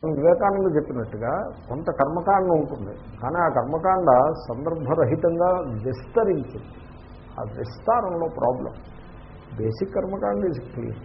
స్వామి వివేకానంద చెప్పినట్టుగా కొంత కర్మకాండ ఉంటుంది కానీ ఆ కర్మకాండ సందర్భరహితంగా విస్తరించింది ఆ విస్తారంలో ప్రాబ్లం బేసిక్ కర్మకాండ ఇస్ క్లియర్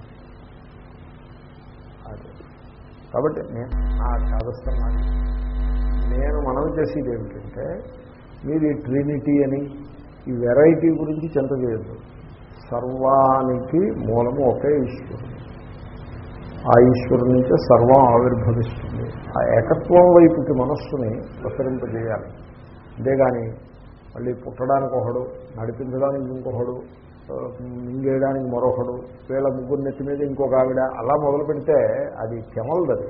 అది కాబట్టి నేను ఆ కాదస్తున్నాను నేను మనవి చేసేది ఏమిటంటే మీరు ఈ ట్రినిటీ అని ఈ వెరైటీ గురించి చింత చేయొద్దు సర్వానికి మూలము ఒకే ఈశ్వరుడు ఆ ఈశ్వరుడి నుంచే సర్వం ఆవిర్భవిస్తుంది ఆ ఏకత్వం వైపుకి మనస్సుని ప్రసరింపజేయాలి అంతేగాని మళ్ళీ పుట్టడానికి ఒకడు నడిపించడానికి ఇంకొకడు ఆ, మింగేయడానికి మరొకడు వీళ్ళ ముగ్గురు నెత్తి మీద ఇంకొక ఆవిడ అలా మొదలు పెడితే అది కెమలదది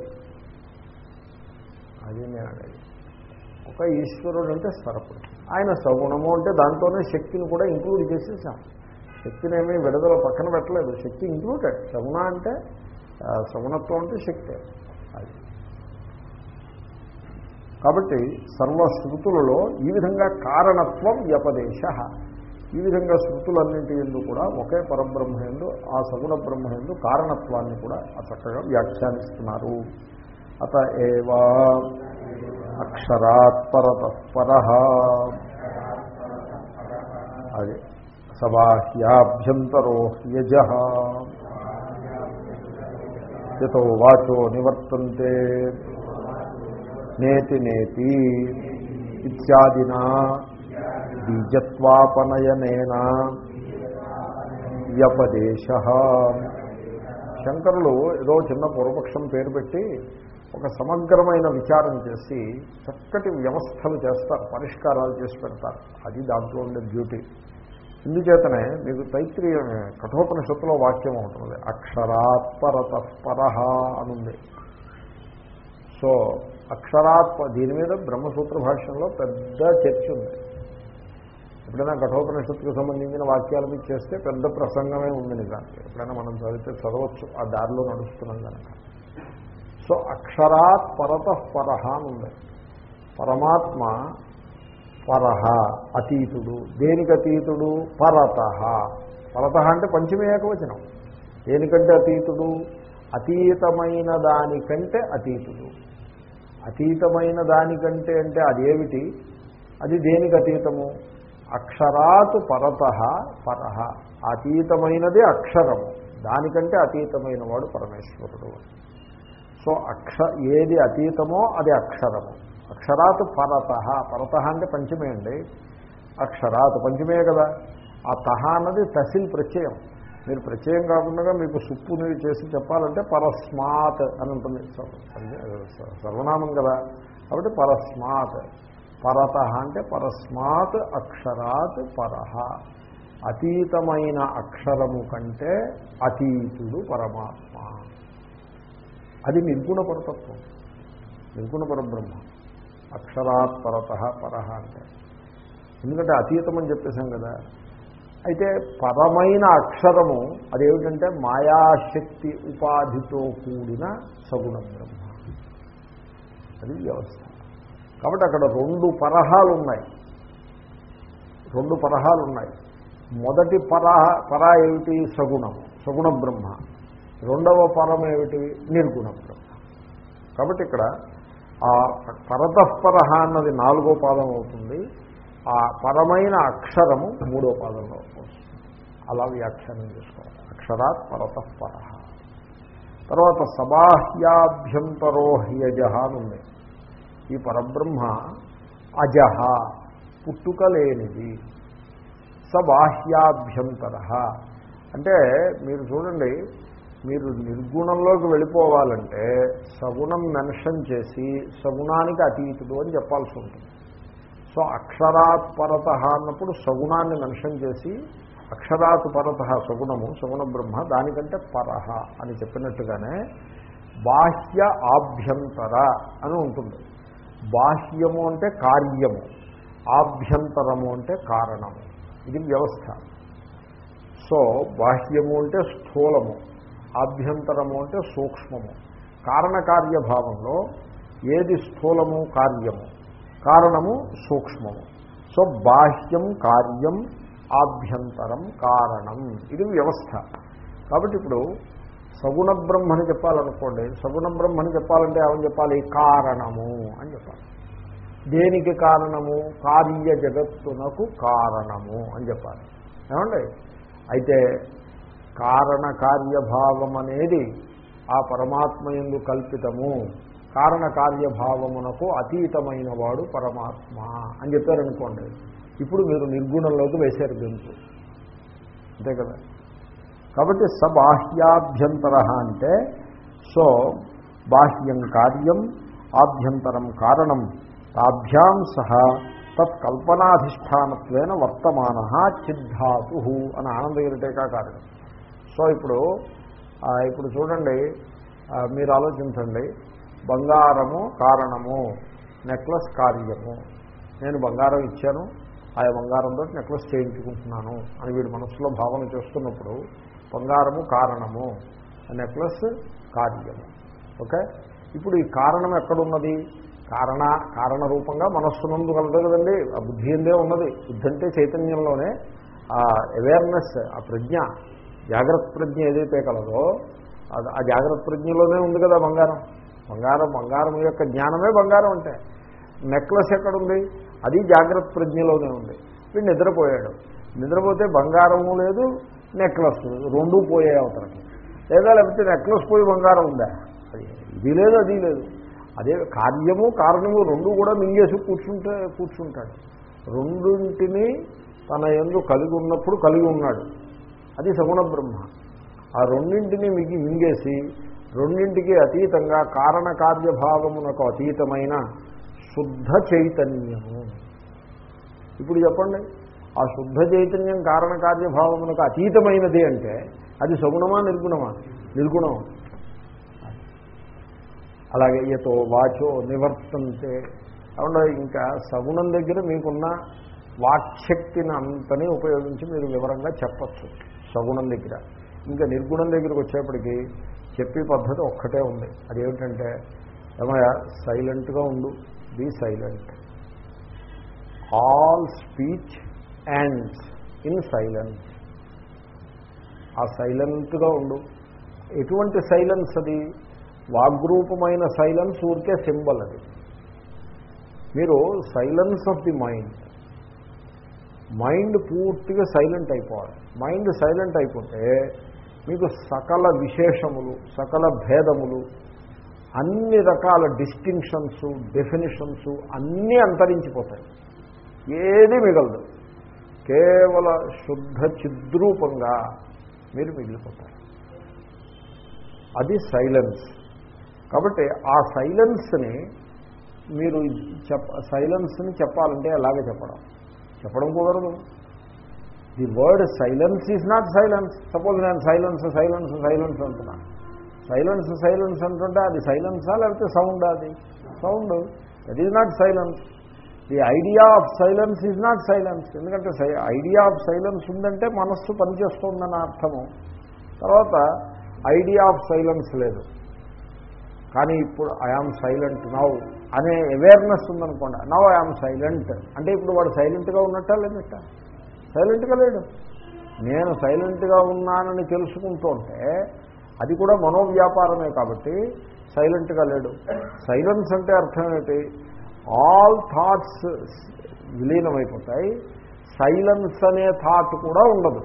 అది నేను అనేది ఒక ఈశ్వరుడు అంటే సరపుడు ఆయన సగుణము అంటే దాంట్లోనే శక్తిని కూడా ఇంక్లూడ్ చేసేసాం శక్తిని ఏమీ విడుదల పక్కన పెట్టలేదు శక్తి ఇంక్లూడెడ్ సగుణ అంటే ఆ, సగుణత్వం అంటే శక్తే అది కాబట్టి సర్వ శృతులలో ఈ విధంగా కారణత్వం వ్యపదేశ ఈ విధంగా శృతులన్నింటి ఎందు కూడా ఒకే పరబ్రహ్మ ఎందు ఆ సగుణ బ్రహ్మ ఎందు కారణత్వాన్ని కూడా ఆ చక్కగా వ్యాఖ్యానిస్తున్నారు అత ఏవా అక్షరాత్ పరతఃపర అది సబాహ్యాభ్యంతరో యజ యతో వాచో నివర్తంతే నేతి నేతి ఇత్యాదినా బీజత్వాపనయనేన వ్యపదేశ శంకరులు ఏదో చిన్న పూర్వపక్షం పేరు పెట్టి ఒక సమగ్రమైన విచారం చేసి చక్కటి వ్యవస్థలు చేస్తారు పరిష్కారాలు చేసి పెడతారు అది దాంట్లో ఉండే బ్యూటీ ఇందుచేతనే మీకు తైత్రీయ కఠోపనిషత్తులో వాక్యం ఉంటుంది అక్షరాత్ పరతఃపర అనుంది సో అక్షరాత్ దీని మీద బ్రహ్మసూత్ర భాష్యంలో పెద్ద చర్చ ఉంది ఎప్పుడైనా కఠోపనిషత్తుకు సంబంధించిన వాక్యాల మీద చేస్తే పెద్ద ప్రసంగమే ఉంది నిజానికి ఎప్పుడైనా మనం చదివితే చదవచ్చు ఆ దారిలో నడుస్తున్నాం కనుక సో అక్షరాత్ పరతః పరహ అని ఉంది పరమాత్మ పరహ అతీతుడు దేనికి అతీతుడు పరత పరత అంటే పంచమే ఏకవచనం దేనికంటే అతీతుడు అతీతమైన దానికంటే అతీతుడు అతీతమైన దానికంటే అంటే అదేమిటి అది దేనికి అతీతము అక్షరాత్ పరత పరహ అతీతమైనది అక్షరము దానికంటే అతీతమైన వాడు పరమేశ్వరుడు సో అక్ష ఏది అతీతమో అది అక్షరము అక్షరాత్ పరత పరత అంటే పంచమే అండి అక్షరాత్ పంచమే కదా ఆ తహ అన్నది తసిల్ ప్రత్యయం మీరు ప్రత్యయం కాకుండా మీకు సుప్పుని చేసి చెప్పాలంటే పరస్మాత్ అని ఉంటుంది సర్వ- సర్వనామం కదా కాబట్టి పరస్మాత్ పరత అంటే పరస్మాత్ అక్షరాత్ పరహ అతీతమైన అక్షరము కంటే అతీతుడు పరమాత్మ అది నిర్గుణ పరతత్వం నిర్గుణ పరబ్రహ్మ అక్షరాత్ పరత పరహ అంటే ఎందుకంటే అతీతం అని చెప్పేశాం కదా అయితే పరమైన అక్షరము అదేమిటంటే మాయాశక్తి ఉపాధితో కూడిన సగుణ బ్రహ్మ అది వ్యవస్థ కాబట్టి అక్కడ రెండు పరహాలు ఉన్నాయి రెండు పరహాలు ఉన్నాయి మొదటి పరహ పర ఏమిటి సగుణము సగుణ బ్రహ్మ రెండవ పరం ఏమిటి నిర్గుణ బ్రహ్మ కాబట్టి ఇక్కడ ఆ పరతఃపరహ అన్నది నాలుగో పాదం అవుతుంది ఆ పరమైన అక్షరము మూడో పాదంలో వస్తుంది అలా వ్యాఖ్యానం చేసుకోవాలి అక్షరాత్ పరతఃపర తర్వాత సబాహ్యాభ్యంతరో హ్యజ అని ఉంది ఈ పరబ్రహ్మ అజహ పుట్టుక లేనిది సబాహ్యాభ్యంతర అంటే మీరు చూడండి మీరు నిర్గుణంలోకి వెళ్ళిపోవాలంటే సగుణం మెన్షన్ చేసి సగుణానికి అతీతుడు అని చెప్పాల్సి ఉంటుంది సో అక్షరాత్ పరత అన్నప్పుడు సగుణాన్ని మెన్షన్ చేసి అక్షరాత్ పరత సగుణము సగుణ బ్రహ్మ దానికంటే పరహ అని చెప్పినట్టుగానే బాహ్య ఆభ్యంతర అని ఉంటుంది బాహ్యము అంటే కార్యము ఆభ్యంతరము అంటే కారణము ఇది వ్యవస్థ సో బాహ్యము అంటే స్థూలము ఆభ్యంతరము అంటే సూక్ష్మము కారణకార్యభావంలో ఏది స్థూలము కార్యము కారణము సూక్ష్మము సో బాహ్యం కార్యం ఆభ్యంతరం కారణం ఇది వ్యవస్థ కాబట్టి ఇప్పుడు సగుణ బ్రహ్మని చెప్పాలనుకోండి సగుణ బ్రహ్మని చెప్పాలంటే ఏమని చెప్పాలి కారణము అని చెప్పాలి దేనికి కారణము కార్య జగత్తునకు కారణము అని చెప్పాలి ఏమండి అయితే కారణ కార్యభావం అనేది ఆ పరమాత్మ ఎందు కల్పితము కారణ కార్యభావమునకు అతీతమైన వాడు పరమాత్మ అని చెప్పారనుకోండి ఇప్పుడు మీరు నిర్గుణంలోకి వేశారు గెంతు అంతే కదా కాబట్టి సబాహ్యాభ్యంతర అంటే సో బాహ్యం కార్యం ఆభ్యంతరం కారణం తాభ్యాం సహ తత్కల్పనాధిష్టానత్వేన వర్తమాన చిద్ధాతు అని ఆనందగిరిటేకా కారణం సో ఇప్పుడు ఆ, ఇప్పుడు చూడండి ఆ, మీరు ఆలోచించండి బంగారము కారణము నెక్లెస్ కార్యము నేను బంగారం ఇచ్చాను ఆ బంగారంతో నెక్లెస్ చేయించుకుంటున్నాను అని వీడి మనసులో భావన చేస్తున్నప్పుడు బంగారము కారణము ఆ నెక్లెస్ కార్యము ఓకే ఇప్పుడు ఈ కారణం ఎక్కడున్నది కారణ కారణ రూపంగా మనస్సునందు కలదు కదండి ఆ బుద్ధి ఎందే ఉన్నది బుద్ధి అంటే చైతన్యంలోనే ఆ అవేర్నెస్ ఆ ప్రజ్ఞ జాగ్రత్త ప్రజ్ఞ ఏదైతే కలదో అది ఆ జాగ్రత్త ప్రజ్ఞలోనే ఉంది కదా బంగారం బంగారం బంగారం యొక్క జ్ఞానమే బంగారం అంటే నెక్లెస్ ఎక్కడుంది అది జాగ్రత్త ప్రజ్ఞలోనే ఉంది వీడు నిద్రపోయాడు నిద్రపోతే బంగారము లేదు నెక్లెస్ రెండూ పోయాయి అవతలకి లేదా లేకపోతే నెక్లెస్ పోయి బంగారం ఉందా అది ఇది లేదు అది లేదు అదే కార్యము కారణము రెండు కూడా మింగేసి కూర్చుంటే కూర్చుంటాడు రెండింటిని తన ఎందు కలిగి ఉన్నప్పుడు కలిగి ఉన్నాడు అది సగుణ బ్రహ్మ ఆ రెండింటిని మిగి మింగేసి రెండింటికి అతీతంగా కారణ కార్యభావమునకు అతీతమైన శుద్ధ చైతన్యము ఇప్పుడు చెప్పండి ఆ శుద్ధ చైతన్యం కారణ కార్యభావమునకు అతీతమైనది అంటే అది సగుణమా నిర్గుణమా నిర్గుణం అలాగే యతో వాచో నివర్తంతే అవునా ఇంకా సగుణం దగ్గర మీకున్న వాక్శక్తిని అంతని ఉపయోగించి మీరు వివరంగా చెప్పచ్చు సగుణం దగ్గర ఇంకా నిర్గుణం దగ్గరికి వచ్చేప్పటికి చెప్పే పద్ధతి ఒక్కటే ఉంది అదేమిటంటే ఏమయ్య సైలెంట్గా ఉండు be silent all speech and in silence ఆ సైలెంట్గా ఉండు ఎటువంటి సైలెన్స్ అది వాగ్రూపమైన సైలెన్స్ ఊరికే సింబల్ అది మీరు silence of the mind mind పూర్తిగా సైలెంట్ అయిపోవాలి మైండ్ సైలెంట్ అయిపోతే మీకు సకల విశేషములు సకల భేదములు అన్ని రకాల డిస్టింక్షన్స్ డెఫినేషన్స్ అన్నీ అంతరించిపోతాయి ఏది మిగలదు కేవల శుద్ధ చిద్రూపంగా మీరు మిగిలిపోతారు అది సైలెన్స్ కాబట్టి ఆ సైలెన్స్ని మీరు చెప్ప సైలెన్స్ని చెప్పాలంటే ఎలాగే చెప్పడం చెప్పడం కుదరదు the word silence is not silence suppose నేను సైలెన్స్ సైలెన్స్ సైలెన్స్ అంటున్నా సైలెన్స్ సైలెన్స్ అంటుంటే అది సైలెన్సా లేకపోతే సౌండ్ అది sound that is not silence the idea of silence is not silence ఎందుకంటే ఐడియా ఆఫ్ సైలెన్స్ ఉందంటే మనస్సు పనిచేస్తుందని అర్థము తర్వాత ఐడియా ఆఫ్ సైలెన్స్ లేదు కానీ ఇప్పుడు ఐఆమ్ సైలెంట్ నౌ అనే అవేర్నెస్ ఉందనుకోండి నవ్ ఐఆమ్ సైలెంట్ అంటే ఇప్పుడు వాడు సైలెంట్గా ఉన్నట్టా లేదట సైలెంట్గా లేడు నేను సైలెంట్గా ఉన్నానని తెలుసుకుంటూ ఉంటే అది కూడా మనోవ్యాపారమే కాబట్టి సైలెంట్గా లేడు సైలెన్స్ అంటే అర్థం ఏంటి ఆల్ థాట్స్ విలీనమైపోతాయి సైలెన్స్ అనే థాట్ కూడా ఉండదు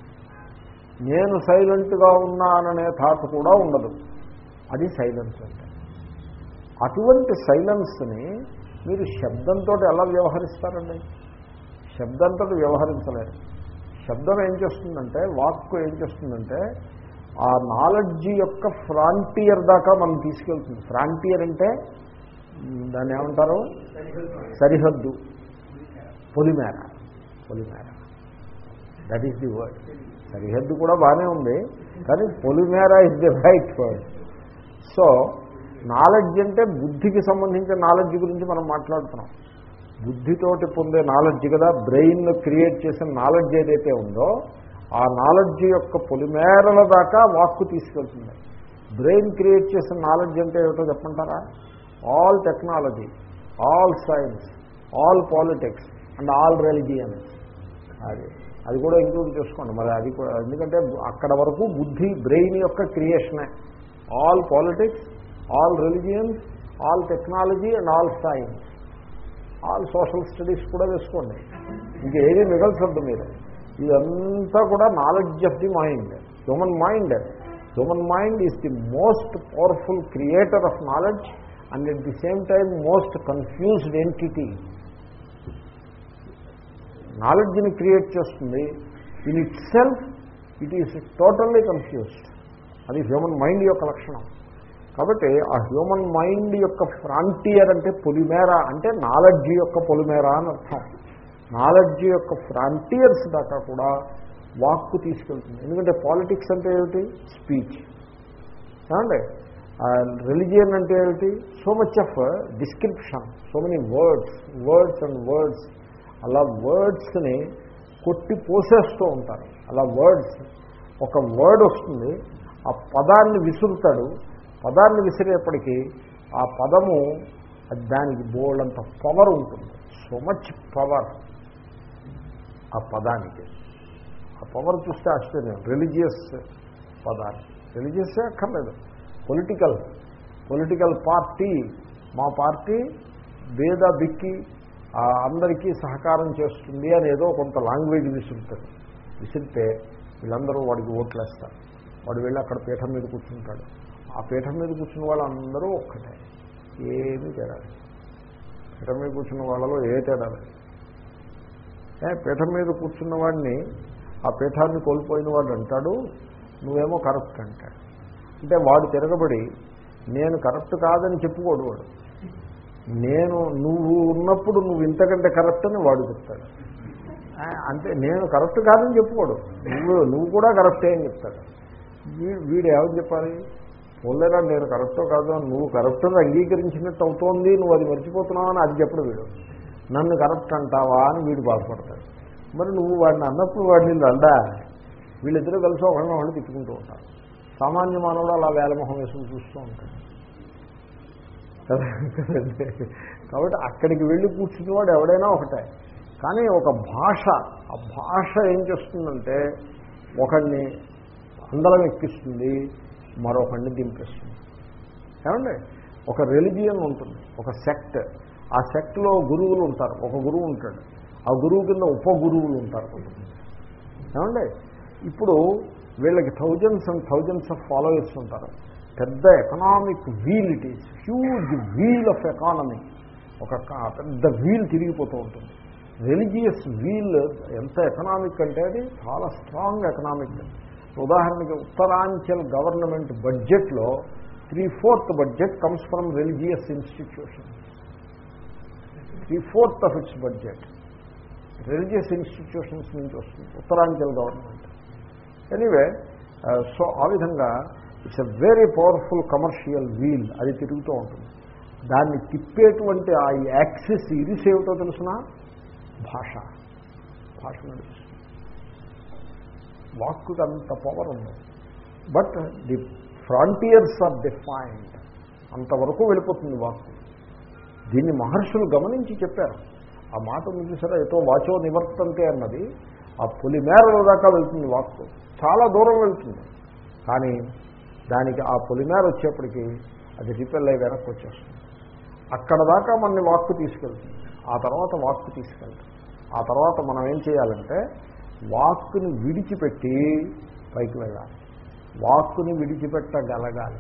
నేను సైలెంట్గా ఉన్నాననే థాట్ కూడా ఉండదు అది సైలెన్స్ అంటే అటువంటి సైలెన్స్ని మీరు శబ్దంతో ఎలా వ్యవహరిస్తారండి శబ్దంతో వ్యవహరించలేరు శబ్దం ఏం చేస్తుందంటే వాక్కు ఏం చేస్తుందంటే ఆ నాలెడ్జ్ యొక్క ఫ్రాంటియర్ దాకా మనం తీసుకెళ్తుంది ఫ్రాంటియర్ అంటే మ్, దాన్ని ఏమంటారు సరిహద్దు పొలిమేర పొలిమేర దట్ ఈస్ ది వర్డ్ సరిహద్దు కూడా బాగానే ఉంది కానీ పొలిమేర is the right word so knowledge అంటే బుద్ధికి సంబంధించిన నాలెడ్జ్ గురించి మనం మాట్లాడుతున్నాం బుద్ధితోటి పొందే నాలెడ్జ్ కదా బ్రెయిన్ క్రియేట్ చేసిన నాలెడ్జ్ ఏదైతే ఉందో ఆ నాలెడ్జ్ యొక్క పొలిమేరల దాకా వాక్కు తీసుకెళ్తుంది బ్రెయిన్ క్రియేట్ చేసిన నాలెడ్జ్ అంటే ఏమిటో చెప్పంటారా all technology all science all politics and all religions అది అది కూడా ఇంక్లూడ్ చేసుకోండి మరి అది కూడా ఎందుకంటే అక్కడ వరకు బుద్ధి బ్రెయిన్ యొక్క క్రియేషనే all politics all religions all technology and all science all social studies కూడా వేసుకోండి ఇంకేమీ మిగల్చొద్దు మీరు ఇదంతా కూడా knowledge of the mind human mind human mind is the most powerful creator of knowledge and at the same time most confused entity నాలెడ్జ్ని create చేస్తుంది in itself it is totally confused అది human mind యొక్క లక్షణం కాబట్టి ఆ human mind యొక్క frontier అంటే పొలిమేర అంటే నాలెడ్జ్ యొక్క పొలిమేర అని అర్థం నాలెడ్జ్ యొక్క ఫ్రాంటియర్స్ దాకా కూడా వాక్కు తీసుకెళ్తుంది ఎందుకంటే పాలిటిక్స్ అంటే ఏమిటి స్పీచ్ ఏమండి రిలిజియన్ అంటే ఏమిటి so much of description so many words words and words అలా వర్డ్స్ని కొట్టి పోసేస్తూ ఉంటారు అలా వర్డ్స్ ఒక వర్డ్ వస్తుంది ఆ పదాన్ని విసురుతాడు పదాన్ని విసిరేపటికి ఆ పదము అది దానికి బోల్డంత పవర్ ఉంటుంది సో మచ్ పవర్ ఆ పదానికి ఆ పవర్ చూస్తే ఆశ్చర్యం రిలీజియస్ పదాన్ని రిలీజియస్సే అక్కర్లేదు పొలిటికల్ పొలిటికల్ పార్టీ మా పార్టీ భేద బిక్కి ఆ అందరికీ సహకారం చేస్తుంది అని ఏదో కొంత లాంగ్వేజ్ విసురుతాడు విసిరితే వీళ్ళందరూ వాడికి ఓట్లేస్తారు వాడు వెళ్ళి అక్కడ పీఠం మీద కూర్చుంటాడు ఆ పీఠం మీద కూర్చున్న వాళ్ళందరూ ఒక్కటే ఏమీ తేడా లేదు. పీఠం మీద కూర్చున్న వాళ్ళలో ఏ తేడా లేదు ఏ, పీఠం మీద కూర్చున్న వాడిని ఆ పీఠాన్ని కోల్పోయిన వాడు అంటాడు నువ్వేమో కరెక్ట్ అంటాడు అంటే వాడు తిరగబడి నేను కరెక్ట్ కాదని చెప్పుకోడు వాడు నేను నువ్వు ఉన్నప్పుడు నువ్వు ఇంతకంటే కరెక్ట్ అని వాడు చెప్తాడు ఆ, అంటే నేను కరెక్ట్ కాదని చెప్పుకోడు నువ్వు నువ్వు కూడా కరెక్టే అని చెప్తాడు వీ- వీడు ఏమని చెప్పాలి పోలేరా నేను కరెక్టో కాదు అని నువ్వు కరెక్ట్ అని అంగీకరించినట్టు అవుతోంది నువ్వు అది మర్చిపోతున్నావు అని అది చెప్పడు వీడు నన్ను కరెక్ట్ అంటావా అని వీడు బాధపడతాడు మరి నువ్వు వాడిని అన్నప్పుడు వాడిని రండా వీళ్ళిద్దరూ కలిసి ఒకళ్ళని వాళ్ళు తిట్టుకుంటూ ఉంటారు సామాన్య మానవుడు అలా వేలమొహం వేసుకుని చూస్తూ ఉంటాడు కదా? కదండి. కాబట్టి అక్కడికి వెళ్ళి కూర్చున్నవాడు ఎవడైనా ఒకటే కానీ ఒక భాష ఆ భాష ఏం చేస్తుందంటే ఒకడిని అందలం ఎక్కిస్తుంది మరొకడిని దింపేస్తుంది ఏమండి ఒక రెలిజియన్ ఉంటుంది ఒక సెక్ట్ ఆ సెక్ట్లో గురువులు ఉంటారు ఒక గురువు ఉంటాడు ఆ గురువు కింద ఉప గురువులు ఉంటారు కొంతమంది ఏమండి ఇప్పుడు వీళ్ళకి thousands and thousands of followers ఉంటారు పెద్ద economic wheel it is huge wheel of economy ఒక క- పెద్ద వీల్ తిరిగిపోతూ ఉంటుంది రిలీజియస్ వీల్ ఎంత ఎకనామిక్ అంటే అది చాలా స్ట్రాంగ్ ఎకనామిక్ ఉదాహరణకి ఉత్తరాంచల్ గవర్నమెంట్ బడ్జెట్లో three fourth budget comes from religious institution three fourth of its budget religious institutions నుంచి వస్తుంది ఉత్తరాంచల్ గవర్నమెంట్ ఎనీవే సో ఆ విధంగా it's a very powerful commercial wheel అది తిరుగుతూ ఉంటుంది దాన్ని తిప్పేటువంటి ఆ యాక్సిస్ ఇరిస్ ఏమిటో తెలుసిన భాష భాష నడుస్తుంది వాక్కుకి అంత పవర్ ఉంది but the frontiers are defined అంతవరకు వెళ్ళిపోతుంది వాక్కు దీన్ని మహర్షులు గమనించి చెప్పారు ఆ మాట ఉంది చూసారా ఎటో వాచో నివర్తంతే అన్నది ఆ పొలిమేరల దాకా వెళ్తుంది వాక్కు చాలా దూరం వెళ్తుంది కానీ దానికి ఆ పొలిమేర వచ్చేప్పటికి అది రిపెల్ అయ్యి వెనక్కి వచ్చేస్తుంది అక్కడ దాకా మనని వాక్కు తీసుకెళ్తుంది ఆ తర్వాత వాక్కు తీసుకెళ్తుంది ఆ తర్వాత మనం ఏం చేయాలంటే వాక్కుని విడిచిపెట్టి పైకి వెళ్ళాలి వాక్కుని విడిచిపెట్టగలగాలి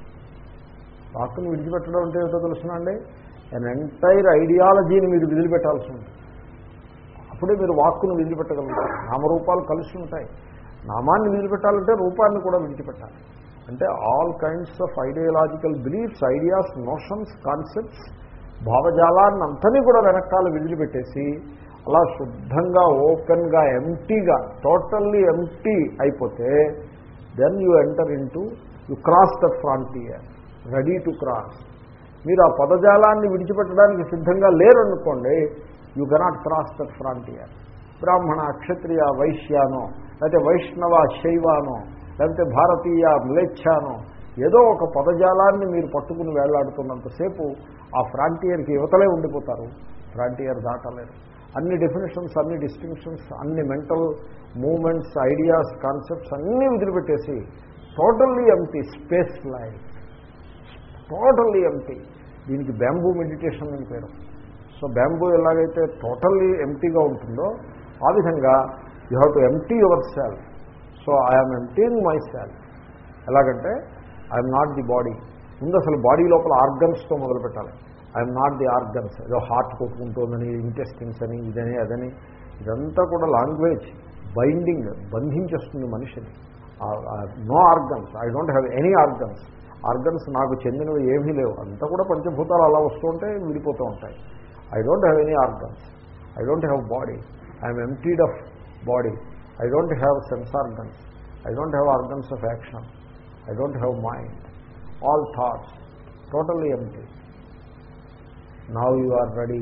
వాక్కుని విడిచిపెట్టడం అంటే ఏమిటో తెలుసునండి అన్ ఎంటైర్ ఐడియాలజీని మీరు వదిలిపెట్టాల్సి ఉంటుంది అప్పుడే మీరు వాక్కును వదిలిపెట్టగలుగుతారు నామరూపాలు కలిసి ఉంటాయి నామాన్ని వదిలిపెట్టాలంటే రూపాన్ని కూడా విడిచిపెట్టాలి అంటే all kinds of ideological beliefs ideas notions concepts భావజాలాన్ని అంతని కూడా వెనకాల వదిలిపెట్టేసి అలా శుద్ధంగా ఓపెన్గా ఎంటీగా టోటల్లీ ఎంటీ అయిపోతే then you enter into you cross the frontier ready to cross మీరు ఆ పదజాలాన్ని విడిచిపెట్టడానికి సిద్ధంగా లేరనుకోండి you cannot cross that frontier బ్రాహ్మణ క్షత్రియ వైశ్యానో లేకపోతే వైష్ణవ శైవానో లేకపోతే భారతీయ మ్లేచ్ఛానో ఏదో ఒక పదజాలాన్ని మీరు పట్టుకుని వేళ్లాడుతున్నంతసేపు ఆ ఫ్రాంటియర్కి యువతలే ఉండిపోతారు ఫ్రాంటియర్ దాటలేరు అన్ని డెఫినేషన్స్ అన్ని డిస్టింక్షన్స్ అన్ని మెంటల్ మూమెంట్స్ ఐడియాస్ కాన్సెప్ట్స్ అన్నీ వదిలిపెట్టేసి totally empty space life totally empty దీనికి బ్యాంబూ మెడిటేషన్ అని పేరు సో బ్యాంబూ ఎలాగైతే టోటల్లీ ఎంటీగా ఉంటుందో ఆ విధంగా you have to empty yourself so I'm emptying myself ఎలాగంటే ఐఎమ్ నాట్ ది బాడీ ముందు అసలు బాడీ లోపల ఆర్గన్స్తో మొదలు పెట్టాలి ఐఎమ్ నాట్ ది ఆర్గన్స్ ఏదో హార్ట్ కొట్టుకుంటుందని ఇంటెస్టిన్స్ అని ఇదని అదని ఇదంతా కూడా లాంగ్వేజ్ బైండింగ్ బంధించేస్తుంది మనిషిని no organs I don't have any organs organs నాకు చెందినవి ఏమీ లేవు అంతా కూడా పంచభూతాలు అలా వస్తూ ఉంటాయి విడిపోతూ ఉంటాయి I don't have any organs I don't have body I'm emptied of body I don't have sense organs I don't have organs of action I don't have mind all thoughts totally empty now you are ready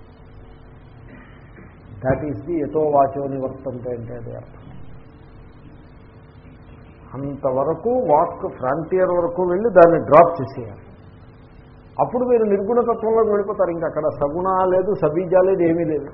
that is the ఎతో వాచో నివర్తంతే అంటే అది అర్థం అంతవరకు walk frontier వరకు వెళ్ళి దాన్ని డ్రాప్ చేసేయాలి అప్పుడు మీరు నిర్గుణతత్వంలోకి వెళ్ళిపోతారు ఇంకా అక్కడ సగుణ లేదు సబీజా లేదు ఏమీ లేదు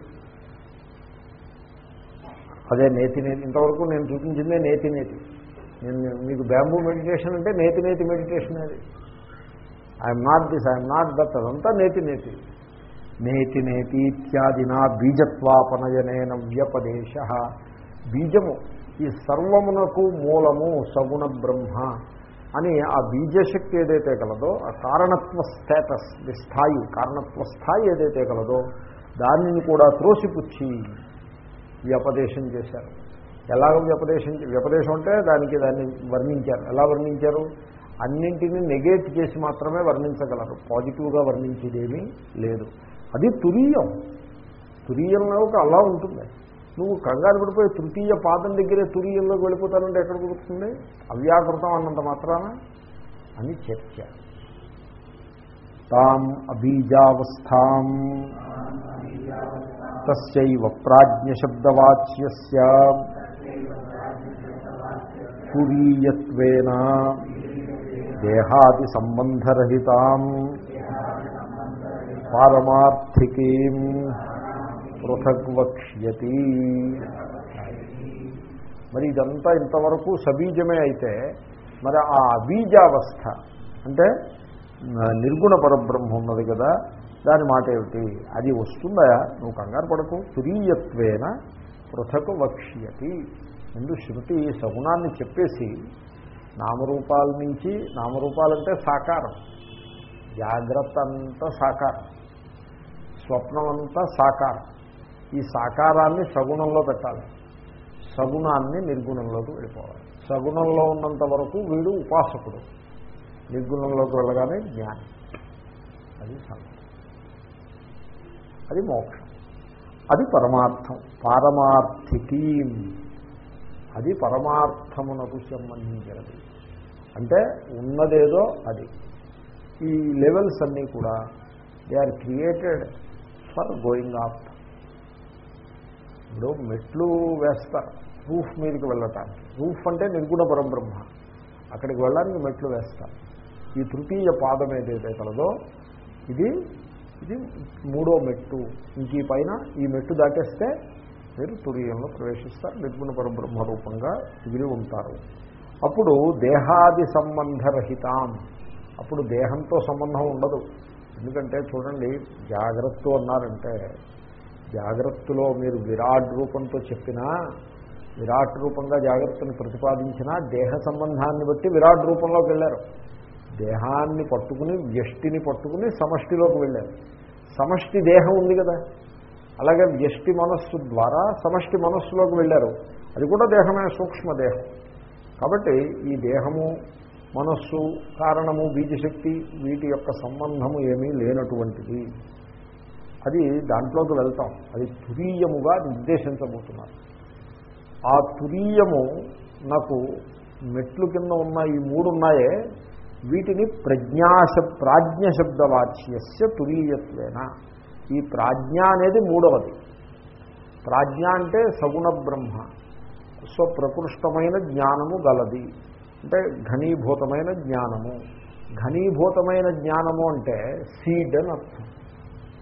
అదే నేతి నేతి ఇంతవరకు నేను చూపించిందే నేతి నేతి నేను మీకు బ్యాంబూ మెడిటేషన్ అంటే నేతి నేతి మెడిటేషన్ అది I'm not this I'm not that అదంతా నేతి నేతి నేతి నేతి ఇత్యాదినా బీజత్వాపనయనేన వ్యపదేశ బీజము ఈ సర్వమునకు మూలము సగుణ బ్రహ్మ అని ఆ బీజశక్తి ఏదైతే కలదో ఆ కారణత్వ స్టేటస్ ది స్థాయి కారణత్వ స్థాయి ఏదైతే కలదో దానిని కూడా త్రోసిపుచ్చి వ్యపదేశం చేశారు ఎలాగ వ్యపదేశం వ్యపదేశం అంటే దానికి దాన్ని వర్ణించారు ఎలా వర్ణించారు అన్నింటినీ నెగేట్ చేసి మాత్రమే వర్ణించగలరు పాజిటివ్గా వర్ణించేదేమీ లేదు అది తురీయం తురీయంలో ఒక అలా ఉంటుంది నువ్వు కంగారు పడిపోయి తృతీయ పాదం దగ్గరే తురీయంలోకి వెళ్ళిపోతానంటే ఎక్కడ కుదురుతుంది అవ్యాకృతం అన్నంత మాత్రాన అని చర్చ తాం అబీజావస్థాం తస్యైవ ప్రాజ్ఞశబ్దవాచ్యస్య పురీయత్వేన దేహాది సంబంధరహితాం పారమార్థికీం పృథగ్వక్ష్యతి మరి ఇదంతా ఇంతవరకు సబీజమే అయితే మరి ఆ అబీజావస్థ అంటే నిర్గుణ పరబ్రహ్మ ఉన్నది కదా దాని మాట ఏమిటి అది వస్తుందా నువ్వు కంగారు పడకు తురీయత్వేన పృథకు వక్ష్యతి ముందు శృతి సగుణాన్ని చెప్పేసి నామరూపాల నుంచి నామరూపాలంటే సాకారం జాగ్రత్త అంతా సాకారం స్వప్నం అంతా సాకారం ఈ సాకారాన్ని సగుణంలో పెట్టాలి సగుణాన్ని నిర్గుణంలోకి వెళ్ళిపోవాలి సగుణంలో ఉన్నంత వరకు వీడు ఉపాసకుడు నిర్గుణంలోకి వెళ్ళగానే జ్ఞాని అది సంగతి అది మోక్షం అది పరమార్థం పారమార్థికీ అది పరమార్థమునకు సంబంధించినది అంటే ఉన్నదేదో అది ఈ లెవెల్స్ అన్నీ కూడా they are created for going up ఇప్పుడు మెట్లు వేస్తారు రూఫ్ మీదకి వెళ్ళటానికి రూఫ్ అంటే నిర్గుణ పరబ్రహ్మ అక్కడికి వెళ్ళడానికి మెట్లు వేస్తారు ఈ తృతీయ పాదం ఏదైతే కలదో ఇది ఇది మూడో మెట్టు ఇంక ఈ పైన ఈ మెట్టు దాటేస్తే మీరు తురీయంలో ప్రవేశిస్తారు నిర్గుణ పరబ్రహ్మ రూపంగా మిగిలి ఉంటారు అప్పుడు దేహాది సంబంధరహితాం అప్పుడు దేహంతో సంబంధం ఉండదు ఎందుకంటే చూడండి జాగ్రత్త అన్నారంటే జాగ్రత్తలో మీరు విరాట్ రూపంతో చెప్పినా విరాట్ రూపంగా జాగ్రత్తను ప్రతిపాదించినా దేహ సంబంధాన్ని బట్టి విరాట్ రూపంలోకి వెళ్ళారు దేహాన్ని పట్టుకుని వ్యష్టిని పట్టుకుని సమష్టిలోకి వెళ్ళారు సమష్టి దేహం ఉంది కదా అలాగే వ్యష్టి మనస్సు ద్వారా సమష్టి మనస్సులోకి వెళ్ళారు అది కూడా దేహమే సూక్ష్మదేహం కాబట్టి ఈ దేహము మనస్సు కారణము బీజశక్తి వీటి యొక్క సంబంధము ఏమీ లేనటువంటిది అది దాంట్లోకి వెళ్తాం అది తురీయముగా నిర్దేశించబోతున్నారు ఆ తురీయము నాకు మెట్లు కింద ఉన్న ఈ మూడు ఉన్నాయే వీటిని ప్రజ్ఞాశ ప్రాజ్ఞశబ్దవాచ్యస్య తురీయత్వేన ఈ ప్రాజ్ఞ అనేది మూడవది ప్రాజ్ఞ అంటే సగుణ బ్రహ్మ స్వప్రకృష్టమైన జ్ఞానము గలది అంటే ఘనీభూతమైన జ్ఞానము ఘనీభూతమైన జ్ఞానము అంటే సీడ్ అని అర్థం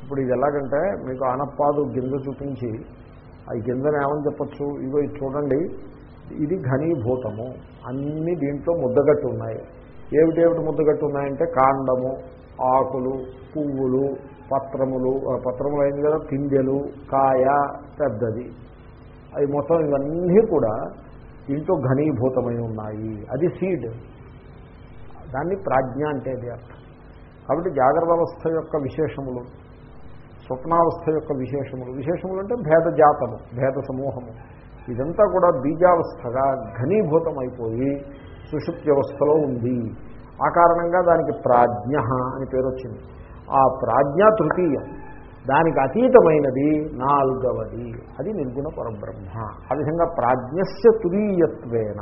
ఇప్పుడు ఇది ఎలాగంటే మీకు ఆనప్పాదు గింజ చూపించి ఆ గింజను ఏమని చెప్పచ్చు ఇగో ఇది చూడండి ఇది ఘనీభూతము అన్నీ దీంట్లో ముద్దగట్టు ఉన్నాయి ఏమిటేమిటి ముద్దగట్టు ఉన్నాయంటే కాండము ఆకులు పువ్వులు పత్రములు ఆ, పత్రములు అయింది కదా పిందెలు కాయ పెద్దది అవి మొత్తం ఇవన్నీ కూడా దీంట్లో ఘనీభూతమై ఉన్నాయి అది సీడ్ దాన్ని ప్రాజ్ఞ అంటే అది అర్థం కాబట్టి జాగ్రత్త అవస్థ యొక్క విశేషములు స్వప్నావస్థ యొక్క విశేషములు విశేషములు అంటే భేద జాతము భేద సమూహము ఇదంతా కూడా బీజావస్థగా ఘనీభూతం అయిపోయి సుషుప్తి అవస్థలో ఉంది ఆ కారణంగా దానికి ప్రాజ్ఞ అని పేరు వచ్చింది ఆ ప్రాజ్ఞ తృతీయం దానికి అతీతమైనది నాలుగవది అది నిర్గుణ పరబ్రహ్మ ఆ విధంగా ప్రాజ్ఞస్య తురీయత్వేన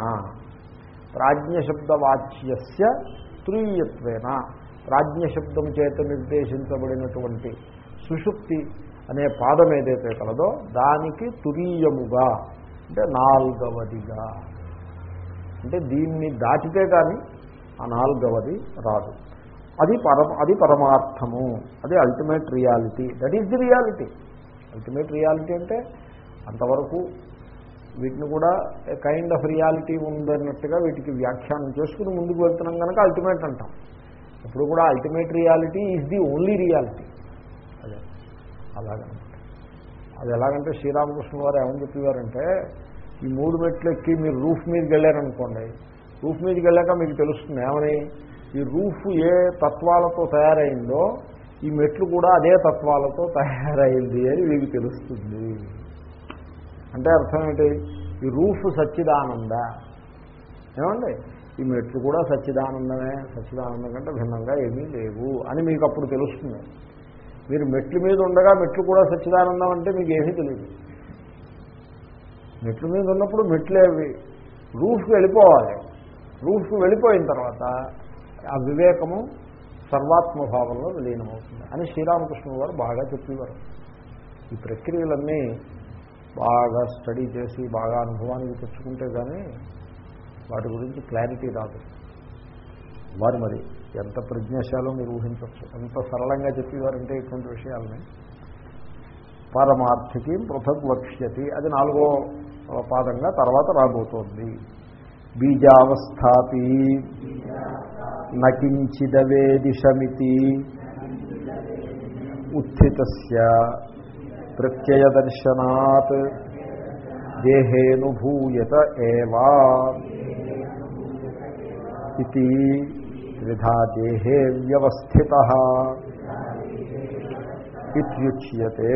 ప్రాజ్ఞశబ్దవాచ్యస్య తురీయత్వేన ప్రాజ్ఞశబ్దం చేత నిర్దేశించబడినటువంటి సుషుప్తి అనే పాదం ఏదైతే కలదో దానికి తురీయముగా అంటే నాలుగవదిగా అంటే దీన్ని దాటితే కానీ ఆ నాలుగవది రాదు అది పరమ అది పరమార్థము అది ultimate reality that is the reality ultimate reality అంటే అంతవరకు వీటిని కూడా కైండ్ ఆఫ్ రియాలిటీ ఉందన్నట్టుగా వీటికి వ్యాఖ్యానం చేసుకుని ముందుకు వెళ్తున్నాం కనుక అల్టిమేట్ అంటాం ఇప్పుడు కూడా ultimate reality is the only reality అదే అలాగనమాట అది ఎలాగంటే శ్రీరామకృష్ణ వారు ఏమని చెప్పేవారంటే ఈ మూడు మెట్లు ఎక్కి మీరు రూఫ్ మీదకి వెళ్ళారనుకోండి రూఫ్ మీదకి వెళ్ళాక మీకు తెలుస్తుంది ఏమని ఈ రూఫ్ ఏ తత్వాలతో తయారైందో ఈ మెట్లు కూడా అదే తత్వాలతో తయారైంది అని మీకు తెలుస్తుంది అంటే అర్థం ఏంటి ఈ రూఫ్ సచ్చిదానంద ఏమండి ఈ మెట్లు కూడా సచ్చిదానందమే సచ్చిదానందం కంటే భిన్నంగా ఏమీ లేవు అని మీకు అప్పుడు తెలుస్తుంది మీరు మెట్ల మీద ఉండగా మెట్లు కూడా సచ్చిదానందం అంటే మీకు ఏమీ తెలియదు మెట్ల మీద ఉన్నప్పుడు మెట్లేవి రూఫ్కి వెళ్ళిపోవాలి రూఫ్కి వెళ్ళిపోయిన తర్వాత ఆ వివేకము సర్వాత్మభావంలో విలీనమవుతుంది అని శ్రీరామకృష్ణ గారు బాగా చెప్పేవారు ఈ ప్రక్రియలన్నీ బాగా స్టడీ చేసి బాగా అనుభవానికి తెచ్చుకుంటే కానీ వాటి గురించి క్లారిటీ రాదు వారు మరి ఎంత ప్రజ్ఞాశాలో మీరు ఊహించవచ్చు ఎంత సరళంగా చెప్పేవారంటే ఇటువంటి విషయాలని పారమార్థికి పృథక్ వక్ష్యతి అది నాలుగో పాదంగా తర్వాత రాబోతోంది బీజావస్థాపి నకించిదవేదిషమితి ఉత్థితస్య ప్రత్యయదర్శనాత్ దేహేనుభూయత ఏవా ఇది త్రిధా దేహే వ్యవస్థిత ఇత్యుచ్యతే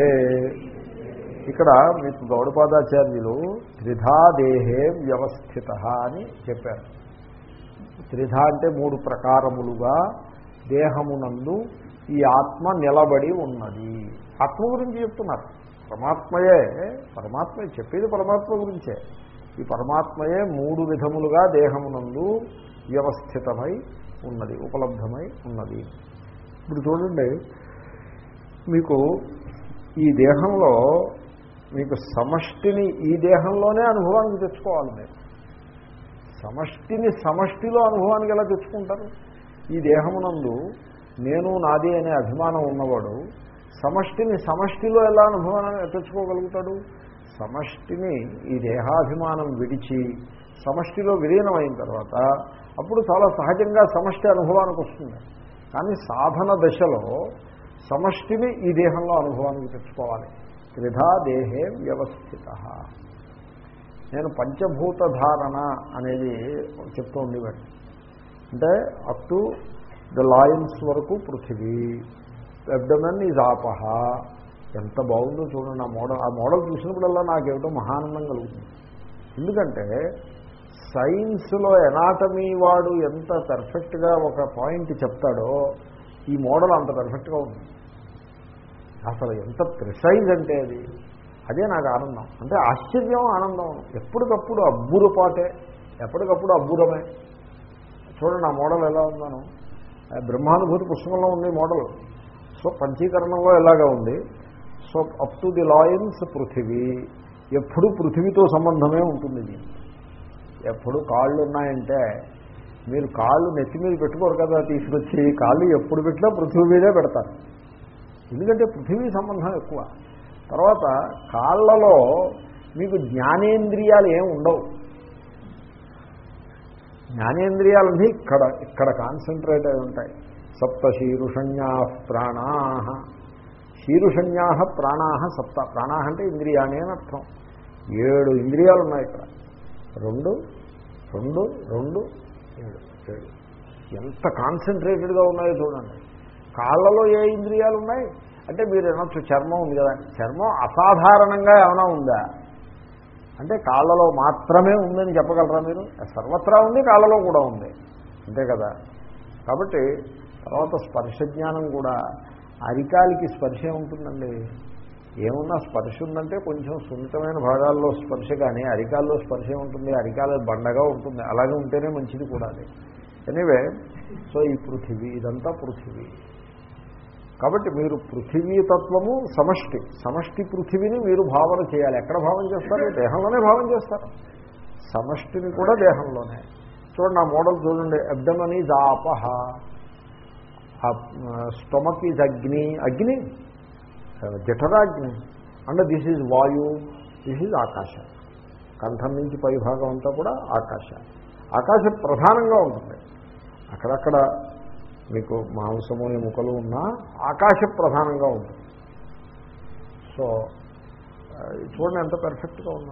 ఇక్కడ మీకు గౌడపాదాచార్యులు త్రిధా దేహే వ్యవస్థిత అని చెప్పారు త్రిధ అంటే మూడు ప్రకారములుగా దేహమునందు ఈ ఆత్మ నిలబడి ఉన్నది ఆత్మ గురించి చెప్తున్నారు పరమాత్మయే పరమాత్మ చెప్పేది పరమాత్మ గురించే ఈ పరమాత్మయే మూడు విధములుగా దేహమునందు వ్యవస్థితమై ఉన్నది ఉపలబ్ధమై ఉన్నది ఇప్పుడు చూడండి మీకు ఈ దేహంలో మీకు సమష్టిని ఈ దేహంలోనే అనుభవానికి తెచ్చుకోవాలి మీరు సమష్టిని సమష్టిలో అనుభవానికి ఎలా తెచ్చుకుంటారు ఈ దేహమునందు నేను నాది అనే అభిమానం ఉన్నవాడు సమష్టిని సమష్టిలో ఎలా అనుభవాన్ని తెచ్చుకోగలుగుతాడు సమష్టిని ఈ దేహాభిమానం విడిచి సమష్టిలో విలీనమైన తర్వాత అప్పుడు చాలా సహజంగా సమష్టి అనుభవానికి వస్తుంది కానీ సాధన దశలో సమష్టిని ఈ దేహంలో అనుభవానికి తెచ్చుకోవాలి త్రిధా దేహే వ్యవస్థిత నేను పంచభూత ధారణ అనేది చెప్తూ ఉండేవాడు అంటే అప్ టు ద లాయన్స్ వరకు పృథివీ అబ్డమెన్ ఈజ్ ఆపహ ఎంత బాగుందో చూడండి ఆ మోడల్ ఆ మోడల్ చూసినప్పుడల్లా నాకేమిటో మహానందం కలుగుతుంది ఎందుకంటే సైన్స్లో ఎనాటమీ వాడు ఎంత పర్ఫెక్ట్గా ఒక పాయింట్ చెప్తాడో ఈ మోడల్ అంత పర్ఫెక్ట్గా ఉంది అసలు ఎంత ప్రిసైజ్ అంటే అది అదే నాకు ఆనందం అంటే ఆశ్చర్యం ఆనందం ఎప్పటికప్పుడు అబ్బురపాటే ఎప్పటికప్పుడు అబ్బురమే చూడండి ఆ మోడల్ ఎలా ఉందాను బ్రహ్మానుభూతి పుస్తకంలో ఉంది మోడల్ సో పంచీకరణంలో ఎలాగా ఉంది so up to the loins పృథివీ ఎప్పుడు పృథివీతో సంబంధమే ఉంటుంది ఇది ఎప్పుడు కాళ్ళు ఉన్నాయంటే మీరు కాళ్ళు నెత్తి మీద పెట్టుకోరు కదా తీసుకొచ్చి కాళ్ళు ఎప్పుడు పెట్టినా పృథివీ మీదే పెడతారు ఎందుకంటే పృథివీ సంబంధం ఎక్కువ తర్వాత కాళ్ళలో మీకు జ్ఞానేంద్రియాలు ఏం ఉండవు జ్ఞానేంద్రియాలన్నీ ఇక్కడ ఇక్కడ కాన్సన్ట్రేట్ అయి ఉంటాయి సప్త శీరుషణ్యా ప్రాణా శీరుషణ్యా ప్రాణా సప్త ప్రాణా అంటే ఇంద్రియాణి అని అర్థం ఏడు ఇంద్రియాలు ఉన్నాయి ఇక్కడ రెండు రెండు రెండు ఏడు ఏడు ఎంత కాన్సన్ట్రేటెడ్గా ఉన్నాయో చూడండి కాళ్ళలో ఏ ఇంద్రియాలు ఉన్నాయి అంటే మీరు అనొచ్చు చర్మం ఉంది కదా చర్మం అసాధారణంగా ఏమైనా ఉందా అంటే కాళ్ళలో మాత్రమే ఉందని చెప్పగలరా మీరు సర్వత్రా ఉంది కాళ్ళలో కూడా ఉంది అంతే కదా కాబట్టి తర్వాత స్పర్శ జ్ఞానం కూడా అరికాలికి స్పర్శ ఉంటుందండి ఏమున్నా స్పర్శ ఉందంటే కొంచెం సున్నితమైన భాగాల్లో స్పర్శ కానీ అరికాల్లో స్పర్శ ఉంటుంది అరికాల బండగా ఉంటుంది అలాగే ఉంటేనే మంచిది కూడా అది ఎనీవే సో ఈ పృథివీ ఇదంతా పృథివీ కాబట్టి మీరు పృథివీ తత్వము సమష్టి సమష్టి పృథివీని మీరు భావన చేయాలి ఎక్కడ భావన చేస్తారు దేహంలోనే భావన చేస్తారు సమష్టిని కూడా దేహంలోనే చూడండి ఆ మోడల్ చూడండి అబ్డమన్ ఈజ్ ఆపహ స్టొమక్ ఈజ్ అగ్ని అగ్ని జఠరాగ్ని అండ్ దిస్ ఈజ్ వాయు దిస్ ఈజ్ ఆకాశం కంఠం నుంచి పై భాగం అంతా కూడా ఆకాశం ఆకాశం ప్రధానంగా ఉంటుంది అక్కడక్కడ మీకు మాంసము ఎముకలు ఉన్నా ఆకాశ ప్రధానంగా ఉంటుంది సో చూడండి ఎంత పెర్ఫెక్ట్గా ఉన్నాం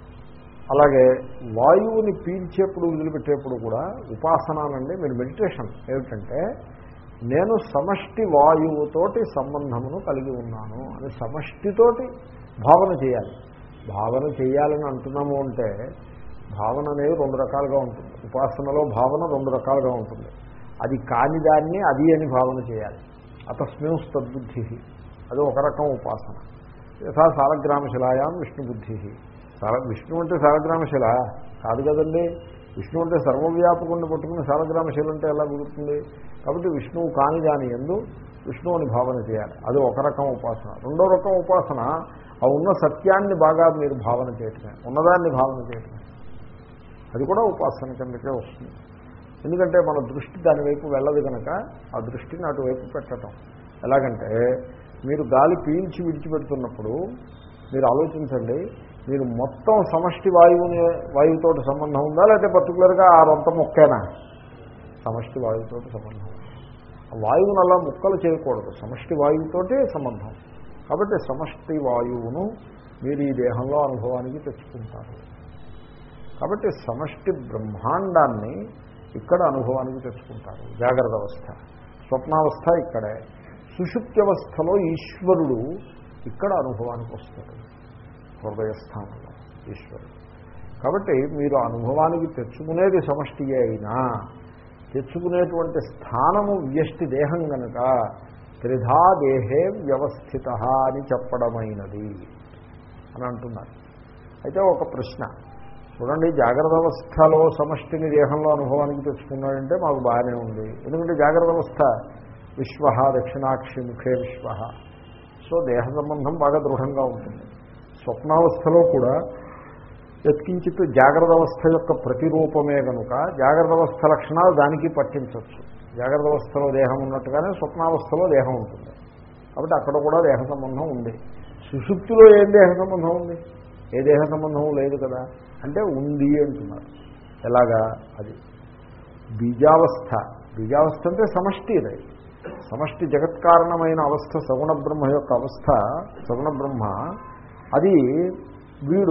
అలాగే వాయువుని పీల్చేప్పుడు వదిలిపెట్టేప్పుడు కూడా ఉపాసనానండి మీరు మెడిటేషన్ ఏమిటంటే నేను సమష్టి వాయువుతోటి సంబంధమును కలిగి ఉన్నాను అని సమష్టితోటి భావన చేయాలి భావన చేయాలని అంటున్నాము అంటే భావన అనేది రెండు రకాలుగా ఉంటుంది ఉపాసనలో భావన రెండు రకాలుగా ఉంటుంది అది కాని దాన్ని అది అని భావన చేయాలి అతస్మిన్ తద్బుద్ధి అది ఒక రకం ఉపాసన యథా సాలగ్రామశిలాయాం విష్ణు బుద్ధి సాల విష్ణు అంటే సాలగ్రామశిల కాదు కదండి విష్ణు అంటే సర్వవ్యాపకుండా పట్టుకుని సాలగ్రామశిల అంటే ఎలా కుదురుతుంది కాబట్టి విష్ణువు కాని దాని ఎందు విష్ణువు అని భావన చేయాలి అది ఒక రకం ఉపాసన రెండో రకం ఉపాసన ఆ ఉన్న సత్యాన్ని బాగా మీరు భావన చేయటమే ఉన్నదాన్ని భావన చేయటమే అది కూడా ఉపాసన కిందకే వస్తుంది ఎందుకంటే మన దృష్టి దాని వైపు వెళ్ళదు కనుక ఆ దృష్టిని అటువైపు పెట్టడం ఎలాగంటే మీరు గాలి పీల్చి విడిచిపెడుతున్నప్పుడు మీరు ఆలోచించండి మీరు మొత్తం సమష్టి వాయువుని వాయువుతో సంబంధం ఉందా లేకపోతే పర్టికులర్గా ఆ రొంత ముక్కేనా సమష్టి వాయువుతో సంబంధం ఆ వాయువును అలా ముక్కలు చేయకూడదు సమష్టి వాయువుతోటే సంబంధం కాబట్టి సమష్టి వాయువును మీరు ఈ దేహంలో అనుభవానికి తెచ్చుకుంటారు కాబట్టి సమష్టి బ్రహ్మాండాన్ని ఇక్కడ అనుభవానికి తెచ్చుకుంటారు జాగ్రత్త అవస్థ స్వప్నావస్థ ఇక్కడే సుషుప్త్యవస్థలో ఈశ్వరుడు ఇక్కడ అనుభవానికి వస్తాడు హృదయస్థానంలో ఈశ్వరుడు కాబట్టి మీరు అనుభవానికి తెచ్చుకునేది సమష్టియే అయినా తెచ్చుకునేటువంటి స్థానము వ్యష్టి దేహం కనుక త్రిధా దేహే వ్యవస్థిత అని చెప్పడమైనది అని అంటున్నారు అయితే ఒక ప్రశ్న చూడండి జాగ్రత్త అవస్థలో సమష్టిని దేహంలో అనుభవానికి తెచ్చుకున్నాడంటే మాకు బాగానే ఉంది ఎందుకంటే జాగ్రత్త అవస్థ విశ్వ దక్షిణాక్షి ముఖే విశ్వ సో దేహ సంబంధం బాగా దృఢంగా ఉంటుంది స్వప్నావస్థలో కూడా ఎత్కించిత్ జాగ్రత్త అవస్థ యొక్క ప్రతిరూపమే కనుక జాగ్రత్త అవస్థ లక్షణాలు దానికి పట్టించవచ్చు జాగ్రత్త అవస్థలో దేహం ఉన్నట్టుగానే స్వప్నావస్థలో దేహం ఉంటుంది కాబట్టి అక్కడ కూడా దేహ సంబంధం ఉంది సుషుప్తిలో ఏం దేహ సంబంధం ఉంది ఏ దేహ సంబంధం లేదు కదా అంటే ఉంది అంటున్నారు ఎలాగా అది బీజావస్థ బీజావస్థ అంటే సమష్టి అది సమష్టి జగత్కారణమైన అవస్థ సగుణ బ్రహ్మ యొక్క అవస్థ సగుణ బ్రహ్మ అది వీడు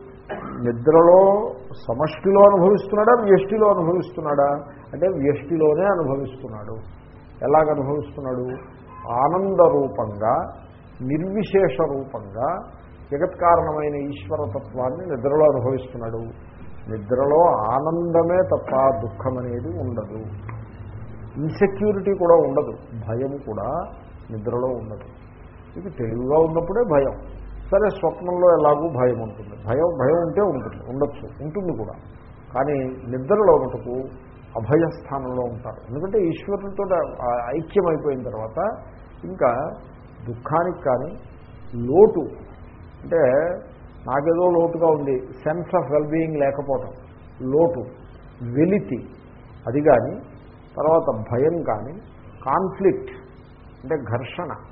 నిద్రలో సమష్టిలో అనుభవిస్తున్నాడా వ్యష్టిలో అనుభవిస్తున్నాడా అంటే వ్యష్టిలోనే అనుభవిస్తున్నాడు ఎలాగ అనుభవిస్తున్నాడు ఆనంద రూపంగా నిర్విశేష రూపంగా జగత్కారణమైన ఈశ్వరతత్వాన్ని నిద్రలో అనుభవిస్తున్నాడు నిద్రలో ఆనందమే తప్ప దుఃఖం అనేది ఉండదు ఇన్సెక్యూరిటీ కూడా ఉండదు భయం కూడా నిద్రలో ఉండదు ఇది తెలివిగా ఉన్నప్పుడే భయం సరే స్వప్నంలో ఎలాగూ భయం ఉంటుంది భయం భయం ఉంటే ఉంటుంది ఉండొచ్చు ఉంటుంది కూడా కానీ నిద్రలో మటుకు అభయస్థానంలో ఉంటారు ఎందుకంటే ఈశ్వరునితో ఐక్యమైపోయిన తర్వాత ఇంకా దుఃఖానికి కానీ లోటు అంటే నాకేదో లోటుగా ఉంది సెన్స్ ఆఫ్ వెల్బీయింగ్ లేకపోవటం లోటు వెలితి అది కానీ తర్వాత భయం కానీ కాన్ఫ్లిక్ట్ అంటే ఘర్షణ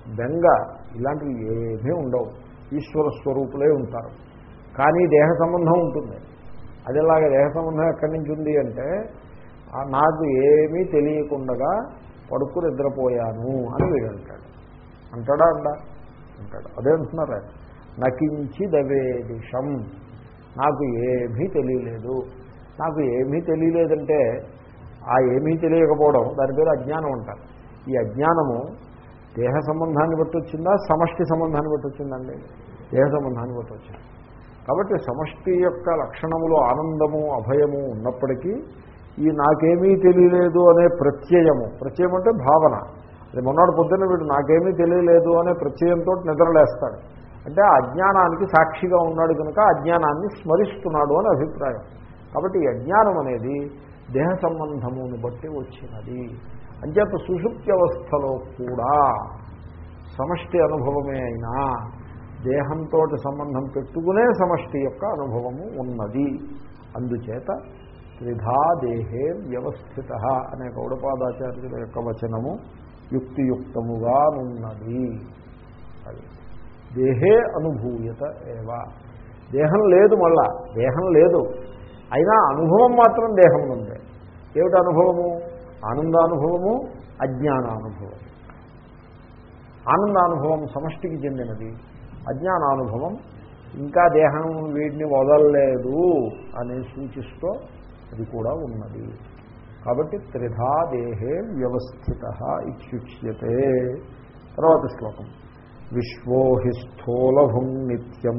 బెంగ ఇలాంటివి ఏమీ ఉండవు ఈశ్వర స్వరూపులే ఉంటారు కానీ దేహ సంబంధం ఉంటుంది అదేలాగా దేహ సంబంధం ఎక్కడి నుంచి ఉంది అంటే ఆ నాకు ఏమీ తెలియకుండా పడుకు నిద్రపోయాను అని వీడు అంటాడు అంటాడా అండా అంటాడు అదే అంటున్నారు ఆయన నకించి దవేదిషం నాకు ఏమీ తెలియలేదు నాకు ఏమీ తెలియలేదంటే ఆ ఏమీ తెలియకపోవడం దాని పేరు అజ్ఞానం అంటారు ఈ అజ్ఞానము దేహ సంబంధాన్ని బట్టి వచ్చిందా సమష్టి సంబంధాన్ని బట్టి వచ్చిందండి దేహ సంబంధాన్ని బట్టి వచ్చింది కాబట్టి సమష్టి యొక్క లక్షణములు ఆనందము అభయము ఉన్నప్పటికీ ఈ నాకేమీ తెలియలేదు అనే ప్రత్యయము ప్రత్యయం అంటే భావన అది మొన్నటి పొద్దున్న వీడు నాకేమీ తెలియలేదు అనే ప్రత్యయంతో నిద్రలేస్తాడు అంటే ఆ అజ్ఞానానికి సాక్షిగా ఉన్నాడు కనుక అజ్ఞానాన్ని స్మరిస్తున్నాడు అని అభిప్రాయం కాబట్టి ఈ అజ్ఞానం అనేది దేహ సంబంధమును బట్టి వచ్చినది అంచేత సుషుప్తి అవస్థలో కూడా సమష్టి అనుభవమే అయినా దేహంతో సంబంధం పెట్టుకునే సమష్టి యొక్క అనుభవము ఉన్నది అందుచేత త్రిధా దేహే వ్యవస్థిత అనే గౌడపాదాచార్యుల యొక్క వచనము యుక్తియుక్తముగా ఉన్నది అది దేహే అనుభూయత ఏవా దేహం లేదు మళ్ళా దేహం లేదు అయినా అనుభవం మాత్రం దేహం ఉంది ఏమిటి అనుభవము ఆనందానుభవము అజ్ఞానానుభవం ఆనందానుభవం సమష్టికి చెందినది అజ్ఞానానుభవం ఇంకా దేహం వీటిని వదలలేదు అని సూచిస్తూ అది కూడా ఉన్నది కాబట్టి త్రిధా దేహే వ్యవస్థిత ఇత్యుచ్యతే తర్వాత శ్లోకం విశ్వో హి స్థూలభుం నిత్యం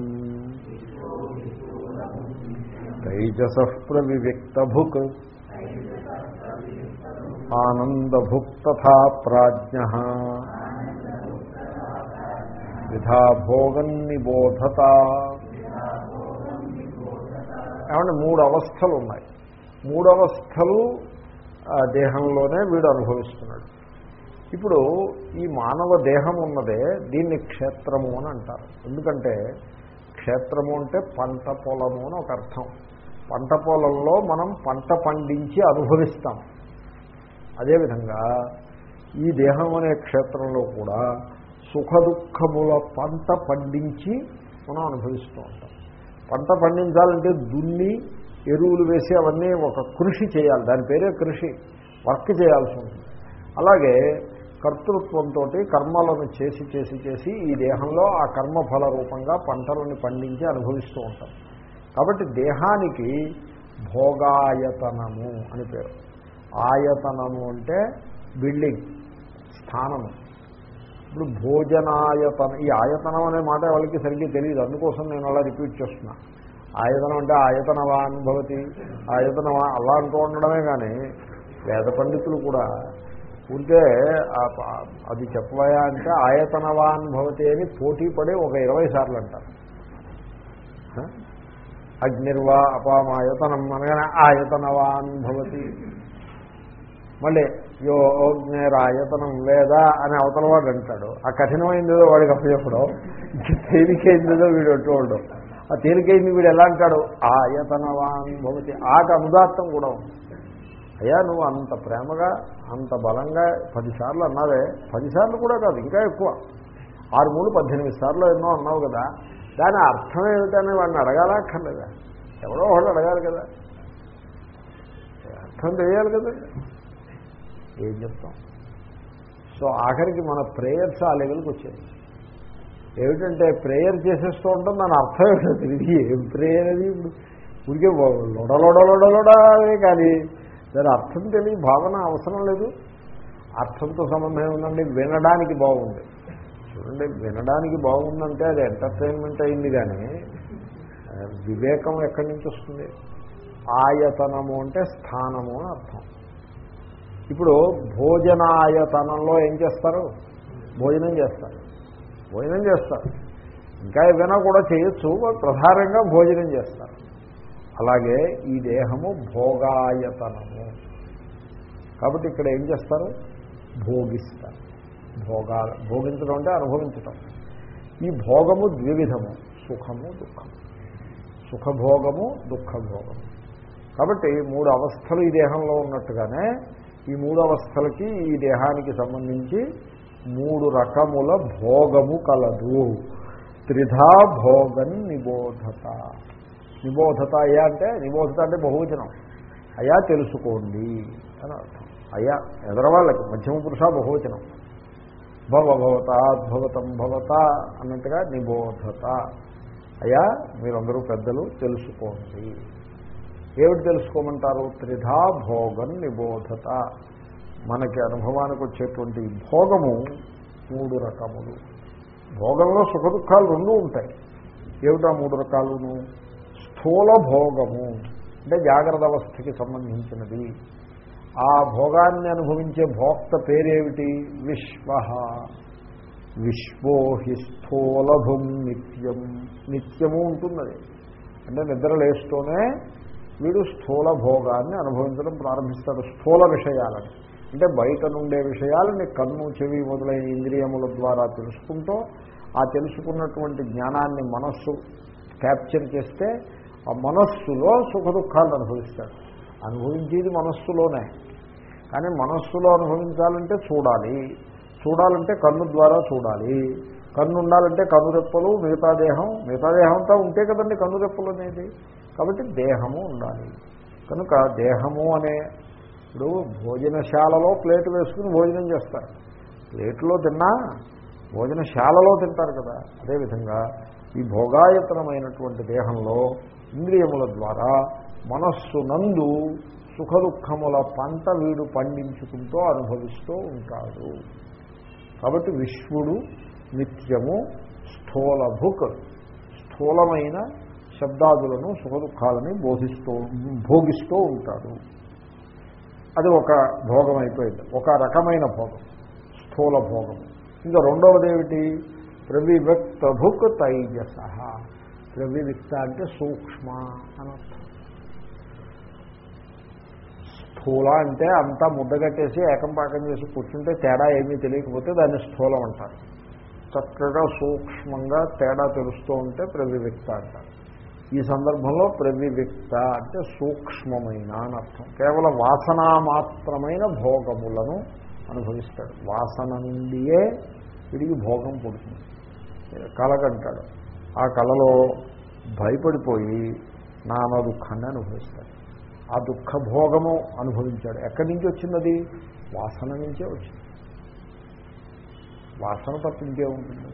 తైజస ప్రవివిక్తభుక్ ఆనందభుక్ తథా ప్రాజ్ఞ విధా భోగం నిబోధత ఏమంటే మూడు అవస్థలు ఉన్నాయి మూడు అవస్థలు ఆ దేహంలోనే వీడు అనుభవిస్తున్నాడు ఇప్పుడు ఈ మానవ దేహం ఉన్నదే దీన్ని క్షేత్రము అని అంటారు ఎందుకంటే క్షేత్రము అంటే పంట పొలము అని ఒక అర్థం పంట పొలంలో మనం పంట పండించి అనుభవిస్తాం అదేవిధంగా ఈ దేహం అనే క్షేత్రంలో కూడా సుఖ దుఃఖముల పంట పండించి మనం అనుభవిస్తూ ఉంటాం పంట పండించాలంటే దున్ని ఎరువులు వేసి అవన్నీ ఒక కృషి చేయాలి దాని పేరే కృషి వర్క్ చేయాల్సి ఉంటుంది అలాగే కర్తృత్వంతో కర్మలను చేసి చేసి చేసి ఈ దేహంలో ఆ కర్మఫల రూపంగా పంటలను పండించి అనుభవిస్తూ ఉంటాం కాబట్టి దేహానికి భోగాయతనము అని పేరు ఆయతనము అంటే బిల్డింగ్ స్థానము ఇప్పుడు భోజనాయతన ఈ ఆయతనం అనే మాట వాళ్ళకి సరిగ్గా తెలియదు అందుకోసం నేను అలా రిపీట్ చేస్తున్నా ఆయతనం అంటే ఆయతనవాన్ భవతి ఆయతనవా అలా అంటూ ఉండడమే కానీ వేద పండితులు కూడా ఉంటే అది చెప్పవయా అంటే ఆయతనవాన్ భవతి అని పోటీ పడి ఒక ఇరవై సార్లు అంటారు అగ్నిర్వా అపామాయతనం అనగానే ఆయతనవాన్ భవతి మళ్ళీ యో అగ్నేరాయతనం లేదా అని అవతల వాడు అంటాడు ఆ కఠినమైందేదో వాడికి అప్పచెప్పడం తేలికైందేదో వీడు అంటూ ఉండడం ఆ తేలికైంది వీడు ఎలా అంటాడు ఆయతనవాన్ భవతి ఆట అనుదాత్తం కూడా ఉంది అయ్యా నువ్వు అంత ప్రేమగా అంత బలంగా పదిసార్లు అన్నావే పదిసార్లు కూడా కాదు ఇంకా ఎక్కువ ఆరు మూడు పద్దెనిమిది సార్లు ఎన్నో అన్నావు కదా దాని అర్థం ఏమిటని వాడిని అడగాలా అక్కర్లేదా ఎవడో ఒకడు అడగాలి కదా అర్థం తెలియాలి కదా ఏం చెప్తాం సో ఆఖరికి మన ప్రేయర్స్ ఆ లెవెల్కి వచ్చాయి ఏమిటంటే ప్రేయర్ చేసేస్తూ ఉంటాం దాని అర్థం ఏంటో తెలియదు ఏం ప్రేయర్ అది ఇప్పుడు ఊరికే లొడలొడలొడలొడే కానీ దాని అర్థం తెలియ భావన అవసరం లేదు అర్థంతో సంబంధం ఉందండి వినడానికి బాగుంది చూడండి వినడానికి బాగుందంటే అది ఎంటర్టైన్మెంట్ అయింది కానీ వివేకం ఎక్కడి నుంచి వస్తుంది ఆయతనము అంటే స్థానము అని అర్థం ఇప్పుడు భోజనాయతనంలో ఏం చేస్తారు భోజనం చేస్తారు భోజనం చేస్తారు ఇంకా ఏదైనా కూడా చేయొచ్చు ప్రధానంగా భోజనం చేస్తారు అలాగే ఈ దేహము భోగాయతనము కాబట్టి ఇక్కడ ఏం చేస్తారు భోగిస్తారు భోగాలు భోగించడం అంటే అనుభవించటం ఈ భోగము ద్వివిధము సుఖము దుఃఖము సుఖభోగము దుఃఖభోగము కాబట్టి మూడు అవస్థలు ఈ దేహంలో ఉన్నట్టుగానే ఈ మూడు అవస్థలకి ఈ దేహానికి సంబంధించి మూడు రకముల భోగము కలదు త్రిధా భోగన్ నిబోధత నిబోధత అయ్యా అంటే నిబోధత అంటే బహువచనం అయ్యా తెలుసుకోండి అని అర్థం అయ్యా ఎదరవాళ్ళకి మధ్యమ పురుష బహువచనం భవ భవత భవతం భవత అన్నట్టుగా నిబోధత అయ్యా మీరందరూ పెద్దలు తెలుసుకోండి ఏమిటి తెలుసుకోమంటారు త్రిధా భోగం నిబోధత మనకి అనుభవానికి వచ్చేటువంటి భోగము మూడు రకములు భోగంలో సుఖ దుఃఖాలు రెండు ఉంటాయి ఏమిటా మూడు రకాలును స్థూల భోగము అంటే జాగ్రత్త అవస్థకి సంబంధించినది ఆ భోగాన్ని అనుభవించే భోక్త పేరేమిటి విశ్వ విశ్వో హి స్థూలభుం నిత్యం నిత్యము ఉంటున్నది అంటే నిద్ర లేస్తూనే వీడు స్థూల భోగాన్ని అనుభవించడం ప్రారంభిస్తాడు స్థూల విషయాలని అంటే బయట నుండే విషయాలని కన్ను చెవి మొదలైన ఇంద్రియముల ద్వారా తెలుసుకుంటూ ఆ తెలుసుకున్నటువంటి జ్ఞానాన్ని మనస్సు క్యాప్చర్ చేస్తే ఆ మనస్సులో సుఖ దుఃఖాలను అనుభవిస్తాడు అనుభవించేది మనస్సులోనే కానీ మనస్సులో అనుభవించాలంటే చూడాలి చూడాలంటే కన్ను ద్వారా చూడాలి కన్ను ఉండాలంటే కన్ను రెప్పలు మిగతా దేహం మిగతా దేహం అంతా ఉంటే కదండి కన్ను రెప్పలు అనేది కాబట్టి దేహము ఉండాలి కనుక దేహము అనే ఇప్పుడు భోజనశాలలో ప్లేట్ వేసుకుని భోజనం చేస్తారు ప్లేట్లో తిన్నా భోజనశాలలో తింటారు కదా అదేవిధంగా ఈ భోగాయతనమైనటువంటి దేహంలో ఇంద్రియముల ద్వారా మనస్సు నందు సుఖ దుఃఖముల పంట వీడు పండించుకుంటూ అనుభవిస్తూ ఉంటాడు కాబట్టి విశ్వడు నిత్యము స్థూలభుక్ స్థూలమైన శబ్దాదులను సుఖ దుఃఖాలని బోధిస్తూ భోగిస్తూ ఉంటాడు అది ఒక భోగం అయిపోయింది ఒక రకమైన భోగం స్థూల భోగం ఇంకా రెండవది ఏమిటి ప్రవివిక్త భుక్ తైజస ప్రవివిక్త అంటే సూక్ష్మ అని అర్థం స్థూల అంటే అంతా ముద్దగట్టేసి ఏకం పాకం చేసి కూర్చుంటే తేడా ఏమీ తెలియకపోతే దాన్ని స్థూలం అంటారు చక్కగా సూక్ష్మంగా తేడా తెలుస్తూ ఉంటే ప్రవివిక్త అంటారు ఈ సందర్భంలో ప్రవివిక్త అంటే సూక్ష్మమైన అని అర్థం కేవలం వాసనా మాత్రమైన భోగములను అనుభవిస్తాడు వాసన నుండియే వీడికి భోగం పుడుతుంది కలగంటాడు ఆ కళలో భయపడిపోయి నానా దుఃఖాన్ని అనుభవిస్తాడు ఆ దుఃఖ భోగము అనుభవించాడు ఎక్కడి నుంచి వచ్చింది వాసన నుంచే వచ్చింది వాసన తప్ప ఇంకే ఉంటుంది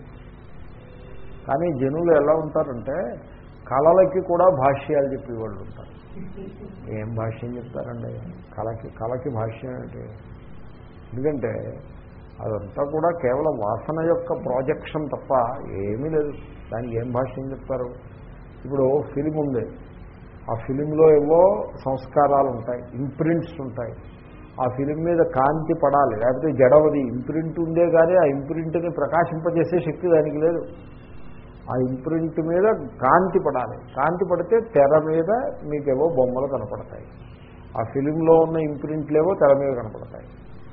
కానీ జనులు ఎలా ఉంటారంటే కళలకి కూడా భాష్యాలు చెప్పేవాళ్ళు ఉంటారు ఏం భాష్యం చెప్తారండి కళకి కళకి భాష్యం ఏంటి ఎందుకంటే అదంతా కూడా కేవలం వాసన యొక్క ప్రాజెక్షన్ తప్ప ఏమీ లేదు దానికి ఏం భాష్యం చెప్తారు ఇప్పుడు ఫిలిం ఉంది ఆ ఫిలింలో ఏవో సంస్కారాలు ఉంటాయి ఇంప్రింట్స్ ఉంటాయి ఆ ఫిలిం మీద కాంతి పడాలి లేకపోతే జడవది ఇంప్రింట్ ఉందే కానీ ఆ ఇంప్రింట్ని ప్రకాశింపజేసే శక్తి దానికి లేదు ఆ ఇంప్రింట్ మీద కాంతి పడాలి కాంతి పడితే తెర మీద మీకేవో బొమ్మలు కనపడతాయి ఆ ఫిలింలో ఉన్న ఇంప్రింట్లేవో తెర మీద కనపడతాయి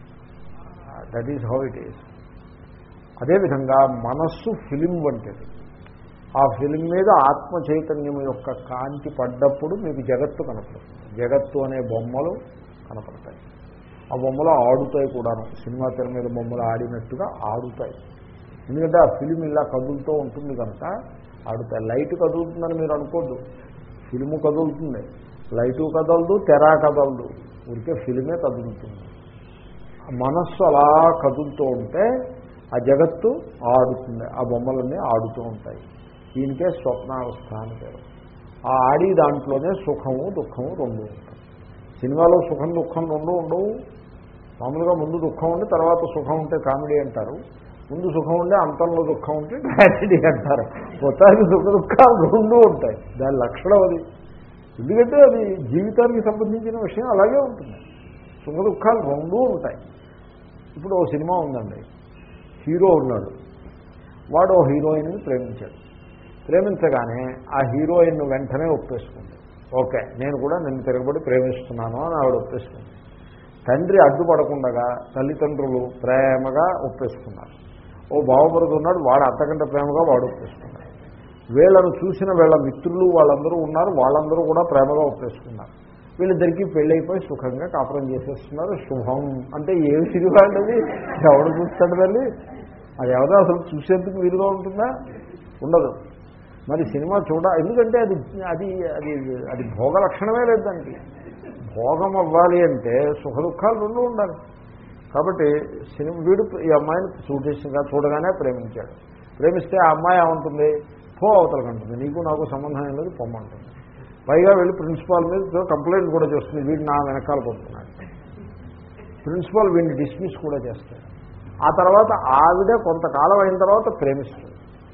that is how it is అదేవిధంగా మనస్సు ఫిలిం వంటిది ఆ ఫిలిం మీద ఆత్మ చైతన్యం యొక్క కాంతి పడ్డప్పుడు మీకు జగత్తు కనపడుతుంది జగత్తు అనే బొమ్మలు కనపడతాయి ఆ బొమ్మలు ఆడుతాయి కూడాను సినిమా తెర మీద బొమ్మలు ఆడినట్టుగా ఆడుతాయి ఎందుకంటే ఆ ఫిలిం ఇలా కదులుతూ ఉంటుంది కనుక ఆడుతాయి లైట్ కదులుతుందని మీరు అనుకోద్దు ఫిలిము కదులుతుంది లైటు కదలదు తెర కదలదు ఊరికే ఫిలిమే కదులుతుంది మనస్సు అలా కదులుతూ ఉంటే ఆ జగత్తు ఆడుతుంది ఆ బొమ్మలన్నీ ఆడుతూ ఉంటాయి దీనికే స్వప్నావస్థ అని పేరు ఆ ఆడి దాంట్లోనే సుఖము దుఃఖము రెండు ఉంటాయి సినిమాలో సుఖం దుఃఖం రెండు ఉండవు మామూలుగా ముందు దుఃఖం ఉండి తర్వాత సుఖం ఉంటే కామెడీ అంటారు ముందు సుఖం ఉంటే అంతంలో దుఃఖం ఉంటే ట్రాజడీ అంటారు మొత్తానికి సుఖ దుఃఖాలు రెండు ఉంటాయి దాని లక్షణం అది ఎందుకంటే అది జీవితానికి సంబంధించిన విషయం అలాగే ఉంటుంది సుఖ దుఃఖాలు రెండూ ఉంటాయి ఇప్పుడు ఓ సినిమా ఉందండి హీరో ఉన్నాడు వాడు ఓ హీరోయిన్ని ప్రేమించాడు ప్రేమించగానే ఆ హీరోయిన్ వెంటనే ఒప్పేసుకుంది ఓకే నేను కూడా నిన్ను తిరగబడి ప్రేమిస్తున్నాను అని ఆవిడ ఒప్పేసుకుంది తండ్రి అడ్డుపడకుండా తల్లిదండ్రులు ప్రేమగా ఒప్పేసుకున్నారు ఓ బావమరుడు ఉన్నాడు వాడు అంతకంటే ప్రేమగా వాడు ఒప్పేసుకున్నాడు వీళ్ళను చూసిన వీళ్ళ మిత్రులు వాళ్ళందరూ ఉన్నారు వాళ్ళందరూ కూడా ప్రేమగా ఒప్పేసుకున్నారు వీళ్ళిద్దరికీ పెళ్ళైపోయి సుఖంగా కాపురం చేసేస్తున్నారు శుభం అంటే ఏమి సినిమా అండి ఎవడు చూస్తాడు తల్లి అది ఎవరో అసలు చూసేందుకు వీలుగా ఉంటుందా ఉండదు మరి సినిమా చూడ ఎందుకంటే అది అది అది అది భోగ లక్షణమే లేదు దానికి భోగం అవ్వాలి అంటే సుఖ దుఃఖాలు రెండు ఉండాలి కాబట్టి సినిమా వీడు ఈ అమ్మాయిని చూడేసిగా చూడగానే ప్రేమించాడు ప్రేమిస్తే ఆ అమ్మాయి ఏమంటుంది పో అవతలకంటుంది నీకు నాకు సంబంధం ఏం లేదు పొమ్మంటుంది పైగా వెళ్ళి ప్రిన్సిపాల్ మీద కంప్లైంట్ కూడా చేస్తుంది వీడు నా వెనకాల పడుతున్నాడు ప్రిన్సిపాల్ వీడిని డిస్మిస్ కూడా చేస్తాడు ఆ తర్వాత ఆవిడ కొంతకాలం అయిన తర్వాత ప్రేమిస్తుంది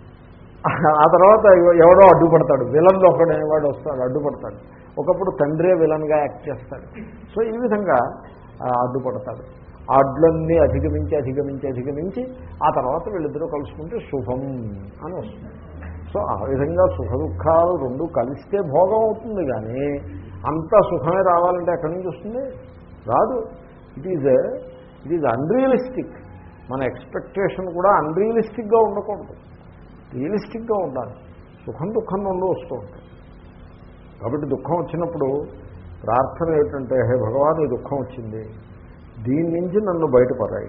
ఆ తర్వాత ఎవడో అడ్డుపడతాడు విలన్లో ఒకడు వాడు వస్తాడు అడ్డుపడతాడు ఒకప్పుడు తండ్రే విలన్గా యాక్ట్ చేస్తాడు సో ఈ విధంగా ఆ, అడ్డుపడతాడు ఆ అడ్లన్నీ అధిగమించి అధిగమించి అధిగమించి ఆ తర్వాత వీళ్ళిద్దరూ కలుసుకుంటే శుభం అని వస్తుంది సో ఆ విధంగా సుఖ దుఃఖాలు రెండు కలిస్తే భోగం అవుతుంది కానీ అంతా సుఖమే రావాలంటే ఎక్కడి నుంచి వస్తుంది రాదు it is it is unrealistic మన ఎక్స్పెక్టేషన్ కూడా అన్రియలిస్టిక్గా ఉండకూడదు రియలిస్టిక్గా ఉండాలి సుఖం దుఃఖం రెండు వస్తూ ఉంటాయి కాబట్టి దుఃఖం వచ్చినప్పుడు ప్రార్థన ఏమిటంటే హే భగవాన్ ఈ దుఃఖం వచ్చింది దీని నుంచి నన్ను బయటపడాయి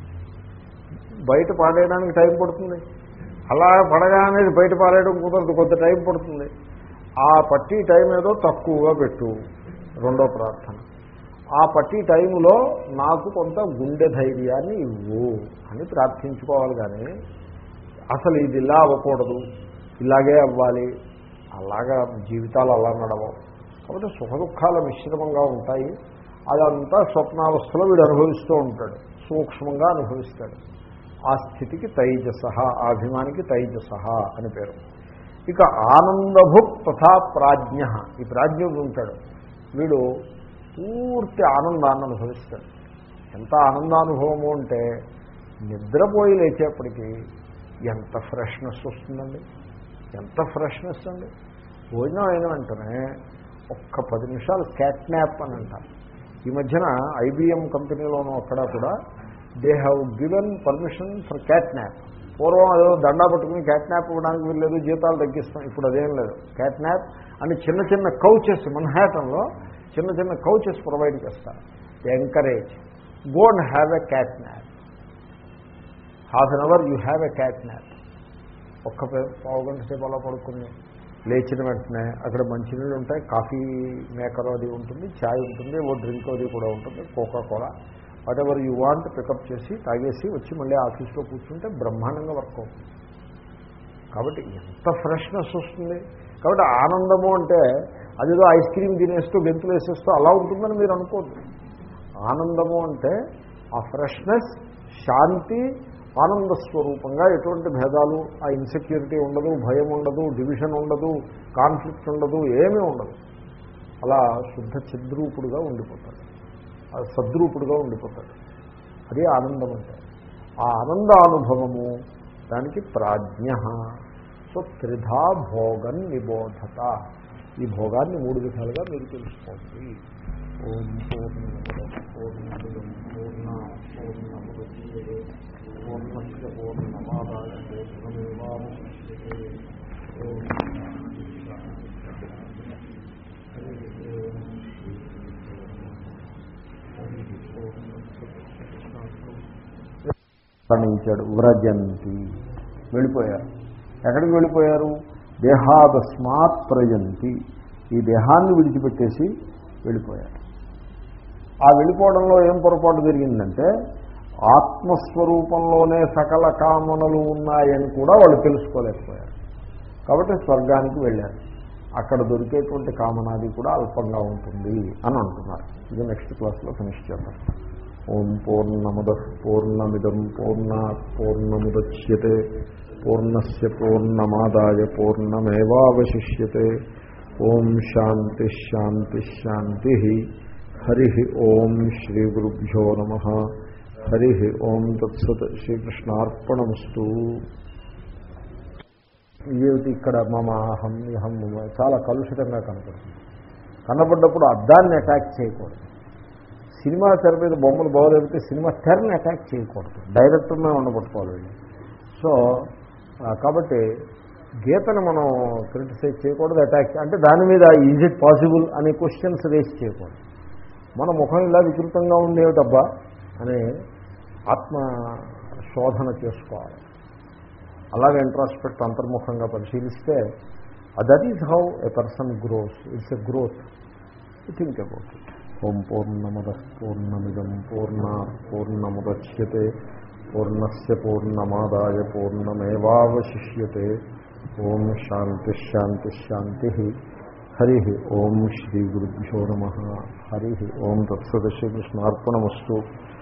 బయట పాడేయడానికి టైం పడుతుంది అలా పడగానే బయట పారేయడం కుదరదు కొంత టైం పడుతుంది ఆ పట్టి టైం ఏదో తక్కువగా పెట్టు రెండో ప్రార్థన ఆ పట్టి టైంలో నాకు కొంత గుండె ధైర్యాన్ని ఇవ్వు అని ప్రార్థించుకోవాలి కానీ అసలు ఇది ఇలా అవ్వకూడదు ఇలాగే అవ్వాలి అలాగా జీవితాలు అలా నడవవు కాబట్టి సుఖ దుఃఖాల మిశ్రమంగా ఉంటాయి అదంతా స్వప్నావస్థలో వీడు అనుభవిస్తూ ఉంటాడు సూక్ష్మంగా అనుభవిస్తాడు ఆ స్థితికి తైజస ఆ అభిమానికి తైజస అని పేరు ఇక ఆనందభు తథా ప్రాజ్ఞ ఈ ప్రాజ్ఞుడు ఉంటాడు వీడు పూర్తి ఆనందాన్ని అనుభవిస్తాడు ఎంత ఆనందానుభవము అంటే నిద్రపోయి లేచేప్పటికీ ఎంత ఫ్రెష్నెస్ వస్తుందండి ఎంత ఫ్రెష్నెస్ అండి భోజనం అయిన వెంటనే ఒక్క పది నిమిషాలు క్యాట్నాప్ అని అంటారు ఈ మధ్యన ఐబిఎం కంపెనీలోనూ అక్కడ కూడా they have given permission for catnap పూర్వం ఏదో దండా పట్టుకుని క్యాట్నాప్ ఇవ్వడానికి వీల్లేదు జీతాలు తగ్గిస్తాం ఇప్పుడు అదేం లేదు క్యాట్నాప్ అని చిన్న చిన్న కౌచెస్ మన్హాటంలో చిన్న చిన్న కౌచెస్ ప్రొవైడ్ చేస్తారు encourage go and have a catnap half an hour you have a cat nap ఒక్క పే- పావు గంట సేపు అలా పడుకుని లేచిన వెంటనే అక్కడ మంచినీళ్ళు ఉంటాయి కాఫీ మేకర్ అది ఉంటుంది ఛాయ్ ఉంటుంది ఓ డ్రింక్ అది కూడా ఉంటుంది Coca Cola whatever you want pick up చేసి తాగేసి వచ్చి మళ్ళీ ఆఫీస్లో కూర్చుంటే బ్రహ్మాండంగా వర్క్ అవుతుంది కాబట్టి ఎంత ఫ్రెష్నెస్ వస్తుంది కాబట్టి ఆనందము అంటే అదేదో ఐస్ క్రీమ్ తినేస్తూ గెంతులు వేసేస్తూ అలా ఉంటుందని మీరు అనుకోవద్దు ఆనందము అంటే ఆ ఫ్రెష్నెస్ శాంతి ఆనంద స్వరూపంగా ఎటువంటి భేదాలు ఆ ఇన్సెక్యూరిటీ ఉండదు భయం ఉండదు డివిజన్ ఉండదు కాన్ఫ్లిక్ట్ ఉండదు ఏమీ ఉండదు అలా శుద్ధ చిద్రూపుడుగా ఉండిపోతాడు ఆ సద్రూపుడుగా ఉండిపోతాడు అది ఆనందం అంటే ఆ ఆనందానుభవము దానికి ప్రాజ్ఞ సో త్రిధా భోగం నిబోధత ఈ భోగాన్ని మూడు విధాలుగా మీరు తెలుసుకోండి ఓం పూర్ణముద పూర్ణముదం పూర్ణ పూర్ణముద్యే పూర్ణస్య పూర్ణమాదాయ పూర్ణమేవాశిష్యతే ఓం హరి ఓం ప్రణించాడు వ్రజంతి వెళ్ళిపోయారు ఎక్కడికి వెళ్ళిపోయారు దేహాదస్మాత్ ప్రజంతి ఈ దేహాన్ని విడిచిపెట్టేసి వెళ్ళిపోయారు ఆ వెళ్ళిపోవడంలో ఏం పొరపాటు జరిగిందంటే ఆత్మస్వరూపంలోనే సకల కామనలు ఉన్నాయని కూడా వాళ్ళు తెలుసుకోలేకపోయారు కాబట్టి స్వర్గానికి వెళ్ళారు అక్కడ దొరికేటువంటి కామనాది కూడా అల్పంగా ఉంటుంది అని అంటున్నారు ఇది నెక్స్ట్ క్లాస్లో ఫినిష్ చేద్దాం ఓం పూర్ణముద పూర్ణమిదం పూర్ణ పూర్ణముద్యతే పూర్ణస్ పూర్ణమాదాయ పూర్ణమేవాశిష్యతే ఓం శాంతి శాంతి శాంతి హరి ఓం శ్రీ గురుభ్యో నమ హరి ఓం తత్సత్ శ్రీకృష్ణార్పణమస్తు ఇదేమిటి ఇక్కడ మమ అహం ఇహం మమ చాలా కలుషితంగా కనపడుతుంది కనపడ్డప్పుడు అద్దాన్ని అటాక్ చేయకూడదు సినిమా తెర మీద బొమ్మలు బాగోలేకపోతే సినిమా తెరని అటాక్ చేయకూడదు డైరెక్టర్నే ఉండబట్టుకోవాలి వీళ్ళు సో ఆ, కాబట్టి గీతను మనం క్రిటిసైజ్ చేయకూడదు అటాక్ అంటే దాని మీద ఈజ్ ఇట్ పాసిబుల్ అనే క్వశ్చన్స్ రేస్ చేయకూడదు మన ముఖం ఇలా వికృతంగా ఉండేటబ్బా అనే ఆత్మ శోధన చేసుకోవాలి అలాగే ఇంట్రాస్పెక్ట్ అంతర్ముఖంగా పరిశీలిస్తే that is how a person grows it's a growth think about it ఓం పూర్ణమద పూర్ణమిదం పూర్ణ పూర్ణముద్యతే పూర్ణస్ పూర్ణమాదాయ పూర్ణమేవాశిష్యతే ఓం శాంతి శాంతి శాంతి హరి ఓం శ్రీ గురుభ్యో నమ హరి ఓం తత్సదశ కృష్ణార్పణమస్తు